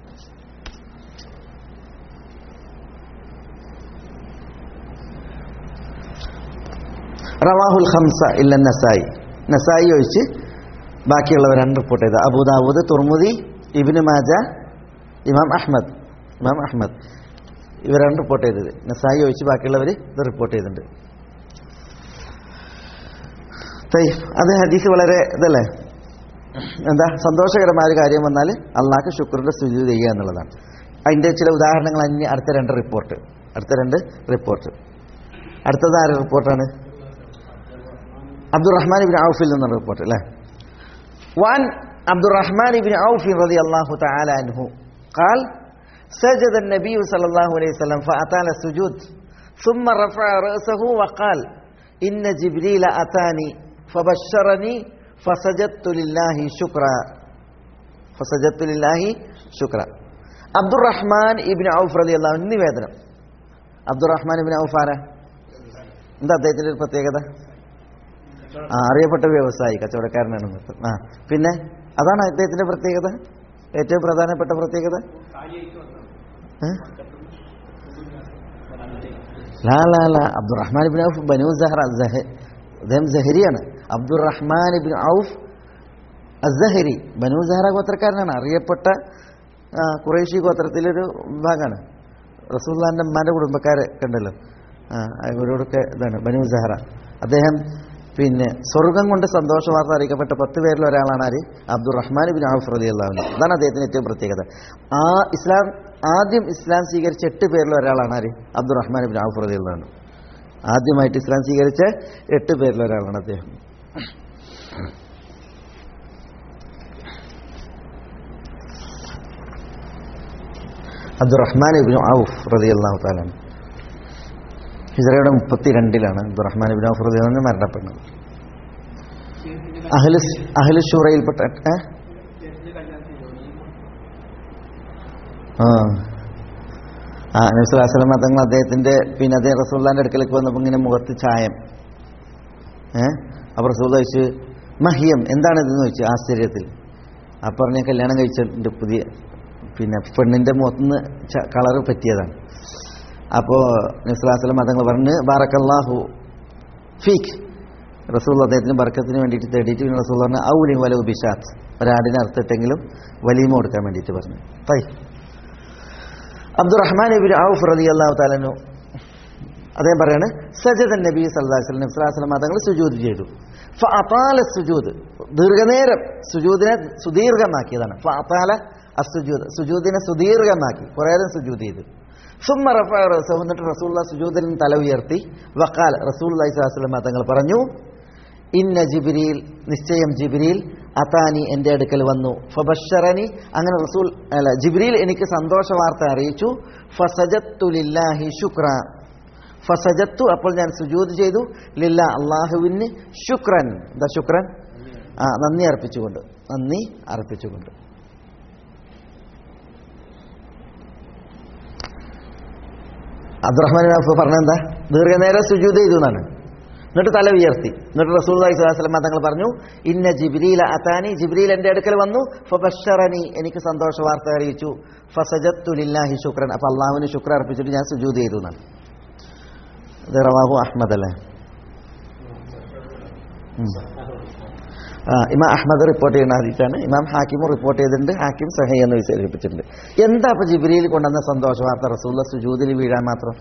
റവാഹുൽ ഹംസ ഇല്ല നസായി നസായി ഒഴിച്ച് ബാക്കിയുള്ളവരാണ് റിപ്പോർട്ട് ചെയ്തത് അബൂദാവൂദ് തുർമുദി ഇബിന് മാജ ഇമാം അഹ്മദ് ഇമാം അഹ്മദ് ഇവരാണ് റിപ്പോർട്ട് ചെയ്തത് നസായി ഒഴിച്ച് ബാക്കിയുള്ളവർ ഇത് റിപ്പോർട്ട് ചെയ്തിട്ടുണ്ട് തയ്യ്. അത് ഹദീസ് വളരെ ഇതല്ലേ എന്താ സന്തോഷകരമായ ഒരു കാര്യം വന്നാൽ അള്ളാഹ്ക്ക് ശുക്രന്റെ സ്ഥിതി ചെയ്യുക എന്നുള്ളതാണ് അതിന്റെ ചില ഉദാഹരണങ്ങൾ അന്യ അടുത്ത രണ്ട് റിപ്പോർട്ട് അടുത്ത രണ്ട് റിപ്പോർട്ട് അടുത്തത് ആരുടെ റിപ്പോർട്ടാണ് അബ്ദുറഹ്മാൻ ഇബിൻ ഔഫിൽ നിന്നുള്ള റിപ്പോർട്ട് അല്ലേ وعن عبد الرحمن بن عوف رضي الله تعالى عنه قال سجد النبي صلى الله عليه وسلم فأطال السجود ثم رفع رأسه وقال إن جبريل أتاني فبشرني فسجدت لله شكرا فسجدت لله شكرا عبد الرحمن ابن عوف رضي الله عنه നിവേദനം അബ്ദുറഹ്മാൻ ഇബിൻ ഔഫ് ആരാ എന്താ അദ്ദേഹത്തിന്റെ ഒരു പ്രത്യേകത ആ അറിയപ്പെട്ട വ്യവസായി കച്ചവടക്കാരനാണ് മൊത്തം ആ പിന്നെ അതാണ് അദ്ദേഹത്തിന്റെ പ്രത്യേകത ഏറ്റവും പ്രധാനപ്പെട്ട പ്രത്യേകത ഏ? ലാ ലാ ലാ Abdurrahman bin Auf Banu Zuhra സഹ- അദ്ദേഹം സഹരിയാണ് Abdurrahman bin Auf Azzuhri Banu Zuhra ഗോത്രക്കാരനാണ് അറിയപ്പെട്ട ആ, ഖുറൈശി ഗോത്രത്തിലൊരു വിഭാഗമാണ് റസൂല്ലാന്റെ അമ്മാന്റെ കുടുംബക്കാരൊക്കെ ഉണ്ടല്ലോ ആ, അവരോടൊക്കെ ഇതാണ് ബനു സഹറ അദ്ദേഹം പിന്നെ സ്വർഗം കൊണ്ട് സന്തോഷ വാർത്ത അറിയിക്കപ്പെട്ട പത്ത് പേരിൽ ഒരാളാണ് ആര് അബ്ദുറഹ്മാൻ ബിൻ ഔഫ് റലി അള്ളാഹുന് അതാണ് അദ്ദേഹത്തിന് ഏറ്റവും പ്രത്യേകത ആ ഇസ്ലാം ആദ്യം ഇസ്ലാം സ്വീകരിച്ച എട്ട് പേരിൽ ഒരാളാണ് ആര് അബ്ദുറഹ്മാൻ ബിൻ ഔഫ് റലി അള്ളാഹുന് ആദ്യമായിട്ട് ഇസ്ലാം സ്വീകരിച്ച എട്ട് പേരിൽ ഒരാളാണ് അദ്ദേഹം അബ്ദുറഹ്മാൻ ഇബിൻ ഔഫ് റതി അള്ളാഹു താലാണ് ഹിജറയുടെ മുപ്പത്തിരണ്ടിലാണ് അബ്ദുറഹ്മാൻ ഇബിൻ ഔഫ് റതി അള്ളാഹു മരണപ്പെടുന്നത് അഹ്ലു അഹ്ലു ഷൂറയിൽപ്പെട്ട ഏ? ആ ആ നബ്സുലാസ്ലം തങ്ങൾ അദ്ദേഹത്തിന്റെ പിന്നെ അദ്ദേഹം റസൂല്ലാന്റെ അടുക്കലേക്ക് വന്നപ്പോൾ ഇങ്ങനെ മുഖത്ത് ചായം ഏ അപ്പോൾ റസൂൽ ചോദിച്ചു മഹ്യം എന്താണ് ഇതെന്ന് ചോദിച്ചു ആശ്ചര്യത്തിൽ അപ്പം പറഞ്ഞ കല്യാണം കഴിച്ചിട്ടുണ്ട് പുതിയ പിന്നെ പെണ്ണിന്റെ മുഖത്തുനിന്ന് കളറ് പറ്റിയതാണ് അപ്പോൾ നബ്സുലാസ്ലം തങ്ങൾ പറഞ്ഞ് ബാറക്കല്ലാഹു ഫീഖ് റസൂൽ അദ്ദേഹത്തിന് ബർക്കത്തിന് വേണ്ടിയിട്ട് തേടിയിട്ട് പിന്നെ റസൂൽ പറഞ്ഞു ഔലി വല ബിഷാത്ത് ഒരാടിനെ അറുത്തിട്ടെങ്കിലും വലീമ കൊടുക്കാൻ വേണ്ടിയിട്ട് പറഞ്ഞു തൈ അബ്ദുറഹ്മാൻ ഇബിൻ ഔഫ് റതി അള്ളാഹു താലനു അദ്ദേഹം പറയാണ് സജദൻ നബി സല്ലാസ്ലം നബ്സുലാസ്ലം തങ്ങൾ സുജൂദ് ചെയ്തു ഫഅതാല സുജൂദ് ദീർഘനേരം സുജൂദിനെ സുദീർഘമാക്കിയതാണ് ഫഅതാല അസുജൂദ് സുജൂദിനെ സുദീർഘമാക്കി കുറേ നേരം സുജൂദ് ചെയ്തു സുമ്മ റഫ റസൂൽ എന്നിട്ട് റസൂള്ള സുജൂദിൽ തല ഉയർത്തി വക്കാൽ റസൂൽ അലൈഹി തങ്ങൾ പറഞ്ഞു ഇന്ന ജിബിരിയിൽ നിശ്ചയം ജിബിരിയിൽ അതാനി എൻ്റെ അടുക്കൽ വന്നു ഫബഷറനി അങ്ങനെ റസൂൽ അല്ല ജിബ്രീൽ എനിക്ക് സന്തോഷ വാർത്ത അറിയിച്ചു ഫസജത്തു ലില്ലാഹി ശുക്ര ഫസജത്തു അപ്പോൾ ഞാൻ സുജൂദ് ചെയ്തു ലില്ല അള്ളാഹുവിന് ശുക്രൻ എന്താ ശുക്രൻ ആ നന്ദി അർപ്പിച്ചുകൊണ്ട് നന്ദി അർപ്പിച്ചുകൊണ്ട് അബ്ദുറഹ്മാൻ ഔഫ് പറഞ്ഞെന്താ ദീർഘനേരം സുജൂദ് ചെയ്തു എന്നാണ് എന്നിട്ട് തല ഉയർത്തി എന്നിട്ട് റസൂൽ സ്വലാസ്ലം തങ്ങൾ പറഞ്ഞു ഇന്ന ജിബ്രീല അതാനി ജിബ്രീൽ എൻ്റെ അടുക്കൽ വന്നു ഫബഷറനി എനിക്ക് സന്തോഷ വാർത്ത അറിയിച്ചു ഫസജത്തു ലില്ലാഹി ശുക്രൻ അപ്പൊ അള്ളാഹുവിന് ശുക്ര അർപ്പിച്ചിട്ട് ഞാൻ സുജൂദ് ചെയ്തു എന്നാണ് ഇത് റവാഹു അഹമ്മദ് അല്ലേ ഉം. ആ ഇമാം അഹമ്മദ് റിപ്പോർട്ട് ചെയ്യുന്ന ഹദീസാണ് ഇമാം ഹാക്കിമും റിപ്പോർട്ട് ചെയ്തിട്ടുണ്ട് ഹാക്കിം സഹി എന്ന് വിശേഷിപ്പിച്ചിട്ടുണ്ട് എന്താ അപ്പൊ ജിബ്രിയിൽ കൊണ്ടുവന്ന സന്തോഷ വാർത്ത റസൂല്ല സുജൂദിൽ വീഴാൻ മാത്രം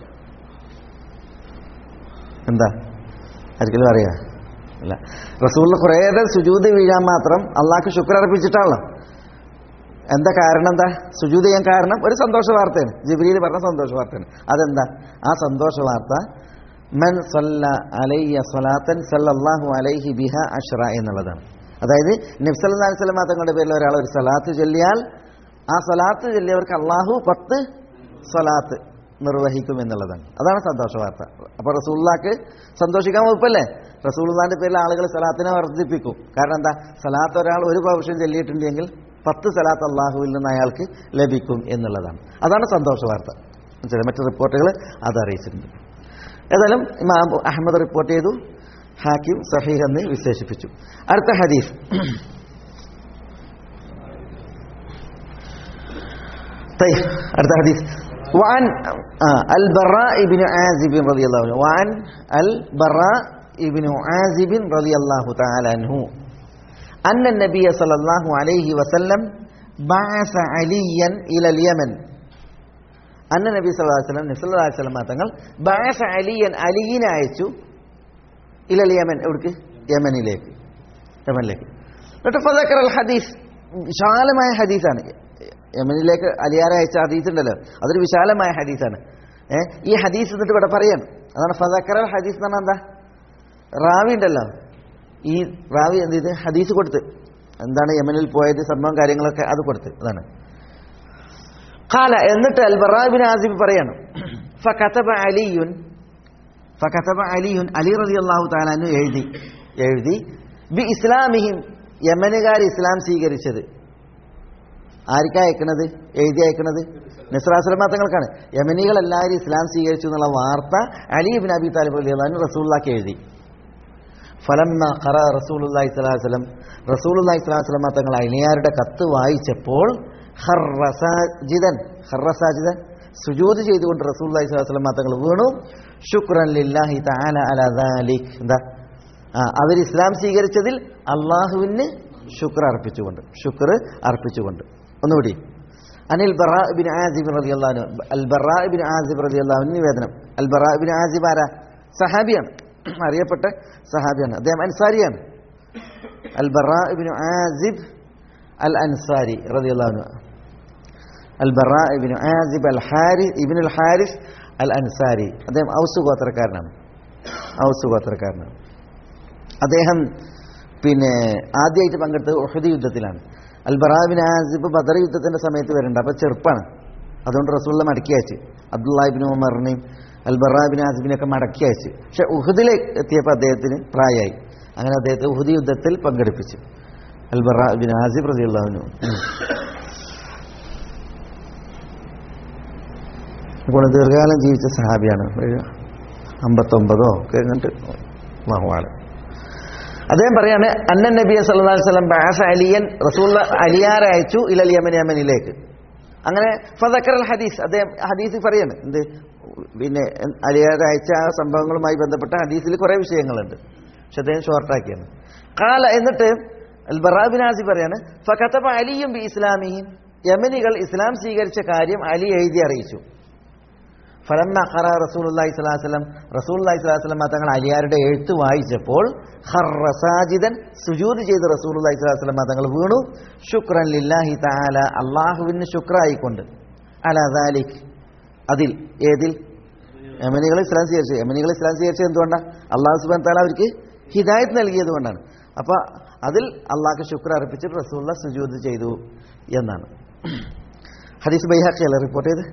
എന്താ ആർക്കെങ്കിലും അറിയാ ഇല്ല റസൂലിന് കുറേ നേരം സുജൂത് വീഴാൻ മാത്രം അള്ളാഹ്ക്ക് ശുക്ർ അർപ്പിച്ചിട്ടാണല്ലോ എന്താ കാരണം എന്താ സുജൂത് ചെയ്യാൻ കാരണം ഒരു സന്തോഷ വാർത്തയാണ് ജിബ്രിയിൽ പറഞ്ഞ സന്തോഷ വാർത്തയാണ് അതെന്താ ആ സന്തോഷ വാർത്ത മൻ സല്ല അലയ്യ സ്വലാത്തൻ സല്ലല്ലാഹു അലൈഹി ബിഹ അഷ്റ എന്നുള്ളതാണ് അതായത് നബ്സല്ലാ സ്വലം തങ്ങളുടെ പേരിൽ ഒരാൾ ഒരു സലാത്ത് ചൊല്ലിയാൽ ആ സലാത്ത് ചൊല്ലിയവർക്ക് അള്ളാഹു പത്ത് സ്വലാത്ത് നിർവഹിക്കും എന്നുള്ളതാണ് അതാണ് സന്തോഷ വാർത്ത അപ്പൊ റസൂള്ളാക്ക് സന്തോഷിക്കാൻ വകുപ്പല്ലേ റസൂള്ളാന്റെ പേരിൽ ആളുകൾ സലാത്തിനെ വർദ്ധിപ്പിക്കും കാരണം എന്താ സലാത്ത് ഒരാൾ ഒരു പ്രാവശ്യം ചൊല്ലിയിട്ടുണ്ടെങ്കിൽ പത്ത് സലാത്ത് അള്ളാഹുവിൽ നിന്ന് അയാൾക്ക് ലഭിക്കും എന്നുള്ളതാണ് അതാണ് സന്തോഷ വാർത്ത മനസ്സിലായോ? മറ്റു റിപ്പോർട്ടുകൾ അത് അറിയിച്ചിട്ടുണ്ട് ഏതായാലും ഇമാം അഹമ്മദ് റിപ്പോർട്ട് ചെയ്തു ഹാക്കിം സഹീഹ് എന്ന് വിശേഷിപ്പിച്ചു അടുത്ത ഹദീസ് طيب അടുത്ത ഹദീസ് وعن آه البراء بن عازب رضي الله عنه وعن البراء بن عازب رضي الله تعالى عنه أن النبي صلى الله عليه وسلم بعث عليا إلى اليمن അന്ന നബി സല്ലല്ലാഹു അലൈഹി വസല്ലം നബി സല്ലല്ലാഹു അലൈഹി വസല്ലം തങ്ങൾ ബഅസ അലിയൻ അലിയിനെ അയച്ചു ഇലൽ യമൻ എവിടേക്ക് യമനിലേക്ക് യമനിലേക്ക് എന്നിട്ട് ഫദക്കർ അൽ ഹദീസ് വിശാലമായ ഹദീസാണ് യമനിലേക്ക് അലിയാരെ അയച്ച ഹദീസ് ഉണ്ടല്ലോ അതൊരു വിശാലമായ ഹദീസാണ് ഏഹ് ഈ ഹദീസ് എന്നിട്ട് ഇവിടെ പറയാണ് അതാണ് ഫദക്കർ അൽ ഹദീസ് എന്ന് പറഞ്ഞാൽ എന്താ റാവി ഉണ്ടല്ലോ ഈ റാവി എന്ത് ചെയ്ത് ഹദീസ് കൊടുത്ത് എന്താണ് യമനിൽ പോയത് സംഭവം കാര്യങ്ങളൊക്കെ അത് കൊടുത്ത് അതാണ് ഖാല എന്നിട്ട് അൽ ബറാബിൻ ആസിബ് പറയാണ് ഫകതബ അലിയുൻ ഫകതബ അലിയുൻ അലി റളിയല്ലാഹു തആല അൻഹു എഴുതി എഴുതി ബി ഇസ്ലാമിഹിം യമനുകാർ ഇസ്ലാം സ്വീകരിച്ചത് ആർക്കാ അയക്കണത് എഴുതി അയക്കണത് നിസ്രാസ്ലമ തങ്ങൾക്കാണ് യമനികൾ എല്ലാവരും ഇസ്ലാം സ്വീകരിച്ചു എന്നുള്ള വാർത്ത Ali bin Abi Talib Ali അള്ളഹാൻ റസൂള്ളാക്ക് എഴുതി ഫലമ്മ ഖറ റസൂലുള്ളാഹി സ്വല്ലല്ലാഹു അലൈഹി വസല്ലം റസൂലുള്ളാഹി സ്വല്ലല്ലാഹു അലൈഹി വസല്ലം തങ്ങൾ അലിയാരുടെ കത്ത് വായിച്ചപ്പോൾ ഖർറ സാജിദൻ ഖർറ സാജിദൻ സുജൂദ് ചെയ്തുകൊണ്ട് റസൂലുള്ളാഹി സ്വല്ലല്ലാഹു അലൈഹി വസല്ലം തങ്ങൾ വീണു ശുക്രൻ ലില്ലാഹി തആല അലാ ദാലിക് എന്താ ആ അവർ ഇസ്ലാം സ്വീകരിച്ചതിൽ അള്ളാഹുവിന് ശുക്ർ അർപ്പിച്ചുകൊണ്ട് ശുക്ർ അർപ്പിച്ചുകൊണ്ട് ഒന്നുകൂടി അനിൽ ബറാ ബിൻ ആസിബ് റളിയല്ലാഹു അൻഹു അൽ ബറാ ബിൻ ആസിബ് റളിയല്ലാഹു അൻഹു നിവേദനം അൽ ബറാ ബിൻ ആസിബ് ആരാ സഹാബിയാണ് അറിയപ്പെട്ട സഹാബിയാണ് അദ്ദേഹം അൻസാരിയാണ് al Bara bin Azib al Ansari റളിയല്ലാഹു അൻഹു al Bara bin Azib al Harith ibn al Harith al Ansari അദ്ദേഹം ഔസ് ഗോത്രക്കാരനാണ് ഔസ് ഗോത്രക്കാരനാണ് അദ്ദേഹം പിന്നെ ആദ്യമായിട്ട് പങ്കെടുത്തത് ഒഹദ് യുദ്ധത്തിലാണ് അൽ ബറാബിൻ ആസിബ് ബദർ യുദ്ധത്തിന്റെ സമയത്ത് വരുന്നുണ്ട് അപ്പൊ ചെറുപ്പാണ് അതുകൊണ്ട് റസൂള്ള മടക്കി അയച്ച് അബ്ദുല്ലാഹിബിൻ ഉമറിനെയും അൽ ബറാബിൻ ആസിബിനെയൊക്കെ മടക്കി അയച്ച് പക്ഷെ ഉഹദിലെ എത്തിയപ്പോൾ അദ്ദേഹത്തിന് പ്രായമായി അങ്ങനെ അദ്ദേഹത്തെ ഉഹദ് യുദ്ധത്തിൽ പങ്കെടുപ്പിച്ചു അൽ ബറാബിൻ ആസിബ് റതിയുള്ളവനു അപ്പോൾ ദീർഘകാലം ജീവിച്ച സഹാബിയാണ് ഒരു അമ്പത്തൊമ്പതോ ഒക്കെ എന്നിട്ട് മഹുവാണ് അദ്ദേഹം പറയാണ് അന്നൻ നബി സല്ലല്ലാഹു അലൈഹി വസല്ലം ബഅസ അലിയൻ റസൂൽ അലിയാരെ അയച്ചു ഇലൽ യമൻ യമനിലേക്ക് അങ്ങനെ ഫദക്കർ അൽ ഹദീസ് അദ്ദേഹം ഹദീസിൽ പറയാണ് എന്ത് പിന്നെ അലിയാരെ അയച്ച ആ സംഭവങ്ങളുമായി ബന്ധപ്പെട്ട ഹദീസിൽ കുറേ വിഷയങ്ങളുണ്ട് പക്ഷെ അദ്ദേഹം ഷോർട്ടാക്കിയാണ് കാല എന്നിട്ട് അൽ ബറാബിൻ ആസി പറയാണ് ഫഖതബ അലിയും ബി ഇസ്ലാമിയും യമനികൾ ഇസ്ലാം സ്വീകരിച്ച കാര്യം അലി എഴുതി അറിയിച്ചു ഫലമ്മ ഖറ റസൂലുള്ളാഹി സ്വല്ലല്ലാഹു അലൈഹി വസല്ലം റസൂലുള്ളാഹി സ്വല്ലല്ലാഹു അലൈഹി വസല്ലം തങ്ങൾ അലിയാരുടെ എഴുത്ത് വായിച്ചപ്പോൾ ഖർറ സാജിദൻ സുജൂദ് ചെയ്ത് റസൂലുള്ളാഹി സ്വല്ലല്ലാഹു അലൈഹി വസല്ലം തങ്ങൾ വീണു ശുക്രൻ ലില്ലാഹി തആല അല്ലാഹുവിന് ശുക്രായിക്കൊണ്ട് അലാ ദാലിക് അതിൽ ഏതിൽ യമനികൾ ഇസ്ലാം സ്വീകരിച്ചു യമനികൾ ഇസ്ലാം സ്വീകരിച്ചത് എന്തുകൊണ്ടാണ് അള്ളാഹു സുബ്ഹാനഹു തആല അവർക്ക് ഹിദായത്ത് നൽകിയത് കൊണ്ടാണ് അപ്പോൾ അതിൽ അള്ളാഹ്ക്ക് ശുക്ർ അർപ്പിച്ചിട്ട് റസൂലുള്ള സുജൂദ് ചെയ്തു എന്നാണ് ഹദീസ് ബൈഹാഖിയല്ലേ റിപ്പോർട്ട് ചെയ്ത്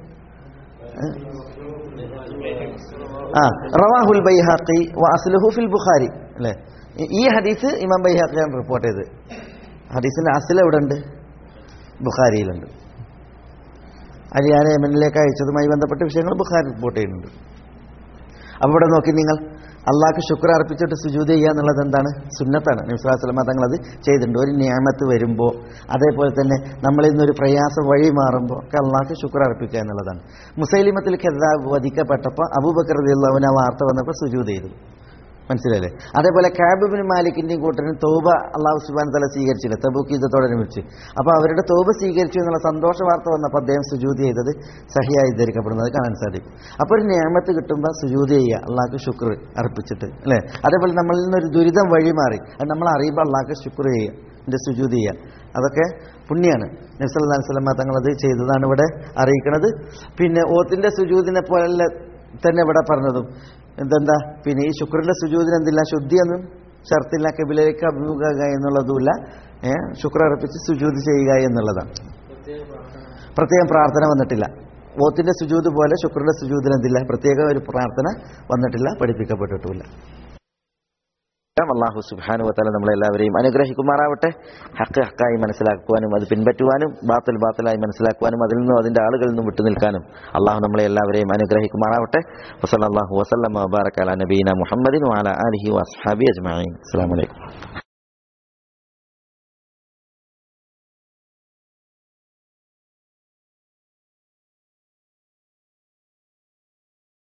ആ റവാഹുൽ ബൈഹാഖി വഅസ്ലുഹു ഫിൽ ബുഖാരി അല്ലേ ഈ- ഈ ഹദീസ് ഇമാം ബൈഹാഖിയാണ് റിപ്പോർട്ട് ചെയ്തത് ഹദീസിന്റെ അസ്ൽ എവിടെ ഉണ്ട് ബുഖാരിയിലുണ്ട് അലിയാനെ യമനിലേക്ക് അയച്ചതുമായി ബന്ധപ്പെട്ട വിഷയങ്ങൾ ബുഖാരി റിപ്പോർട്ട് ചെയ്യുന്നുണ്ട് അപ്പോൾ ഇവിടെ നോക്കി നിങ്ങൾ അള്ളാഹ്ക്ക് ശുക്ർ അർപ്പിച്ചിട്ട് സുജൂത് ചെയ്യുക എന്നുള്ളത് എന്താണ് സുന്നത്താണ് നിസ്ലാസ്ലമ തങ്ങൾ അത് ചെയ്തിട്ടുണ്ട് ഒരു നിയമത്ത് വരുമ്പോൾ അതേപോലെ തന്നെ നമ്മളിൽ നിന്നൊരു പ്രയാസം വഴി മാറുമ്പോൾ ഒക്കെ അള്ളാഹ്ക്ക് ശുക്ർ അർപ്പിക്കുക എന്നുള്ളതാണ് മുസൈലിമത്തിൽ ഖെദാബ് വധിക്കപ്പെട്ടപ്പോൾ അബൂബക്കർ റളിയല്ലാഹുവിന് ആ വാർത്ത വന്നപ്പോൾ സുജൂത് ചെയ്തു മനസ്സിലല്ലേ അതേപോലെ കാബിബിന് മാലിക്കിന്റെയും കൂട്ടരും തോബ അള്ളാഹു സുബാൻ തല സ്വീകരിച്ചില്ല തബൂക്ക് യുദ്ധത്തോടനുബന്ധിച്ച് അപ്പോൾ അവരുടെ തോബ സ്വീകരിച്ചു എന്നുള്ള സന്തോഷ വാർത്ത വന്നപ്പോൾ അദ്ദേഹം സുജൂതി ചെയ്തത് സഹിയായി ധരിക്കപ്പെടുന്നത് കാണാൻ സാധിക്കും അപ്പോൾ ഒരു നിയമത്ത് കിട്ടുമ്പോൾ സുജൂതി ചെയ്യുക അള്ളാഹ്ക്ക് ശുക്ർ അർപ്പിച്ചിട്ട് അല്ലേ അതേപോലെ നമ്മളിൽ നിന്നൊരു ദുരിതം വഴി മാറി അത് നമ്മൾ അറിയുമ്പോൾ അള്ളാഹ്ക്ക് ശുക്ർ ചെയ്യുക എൻ്റെ സുജൂതി ചെയ്യുക അതൊക്കെ പുണ്യാണ് നബ്സല്ലാ സ്വലമ തങ്ങളത് ചെയ്തതാണ് ഇവിടെ അറിയിക്കുന്നത് പിന്നെ ഓത്തിന്റെ സുജൂദിനെ പോലെ തന്നെ ഇവിടെ പറഞ്ഞതും എന്തെന്താ പിന്നെ ഈ ശുക്രന്റെ സുജൂദിന് എന്തില്ല ശുദ്ധിയൊന്നും ഷർത്തില്ല കബിലേക്ക് അഭിമുഖ എന്നുള്ളതുമില്ല ഏഹ് ശുക്ര അർപ്പിച്ച് സുജൂത് ചെയ്യുക എന്നുള്ളതാണ് പ്രത്യേകം പ്രാർത്ഥന വന്നിട്ടില്ല ഓത്തിന്റെ സുജൂത് പോലെ ശുക്രന്റെ സുജൂദിന് എന്തില്ല പ്രത്യേക ഒരു പ്രാർത്ഥന വന്നിട്ടില്ല പഠിപ്പിക്കപ്പെട്ടിട്ടുമില്ല അള്ളാഹു സുബാനു വത്താല നമ്മളെല്ലാവരെയും അനുഗ്രഹിക്കുമാറാവട്ടെ ഹക്ക് ഹക്കായി മനസ്സിലാക്കുവാനും അത് പിൻപറ്റുവാനും ബാത്തൽ ബാത്തലായി മനസ്സിലാക്കുവാനും അതിൽ നിന്നും അതിന്റെ ആളുകളിൽ നിന്നും വിട്ടുനിൽക്കാനും അള്ളാഹു നമ്മളെ എല്ലാവരെയും അനുഗ്രഹിക്കുമാറാവട്ടെ വസല്ലാഹു വസ്ലം വബാറക്കാല നബീന മുഹമ്മദിൻ വാല അലഹി വസ്ഹാബി അജ്മാൻ അസ്സാം വലൈക്കും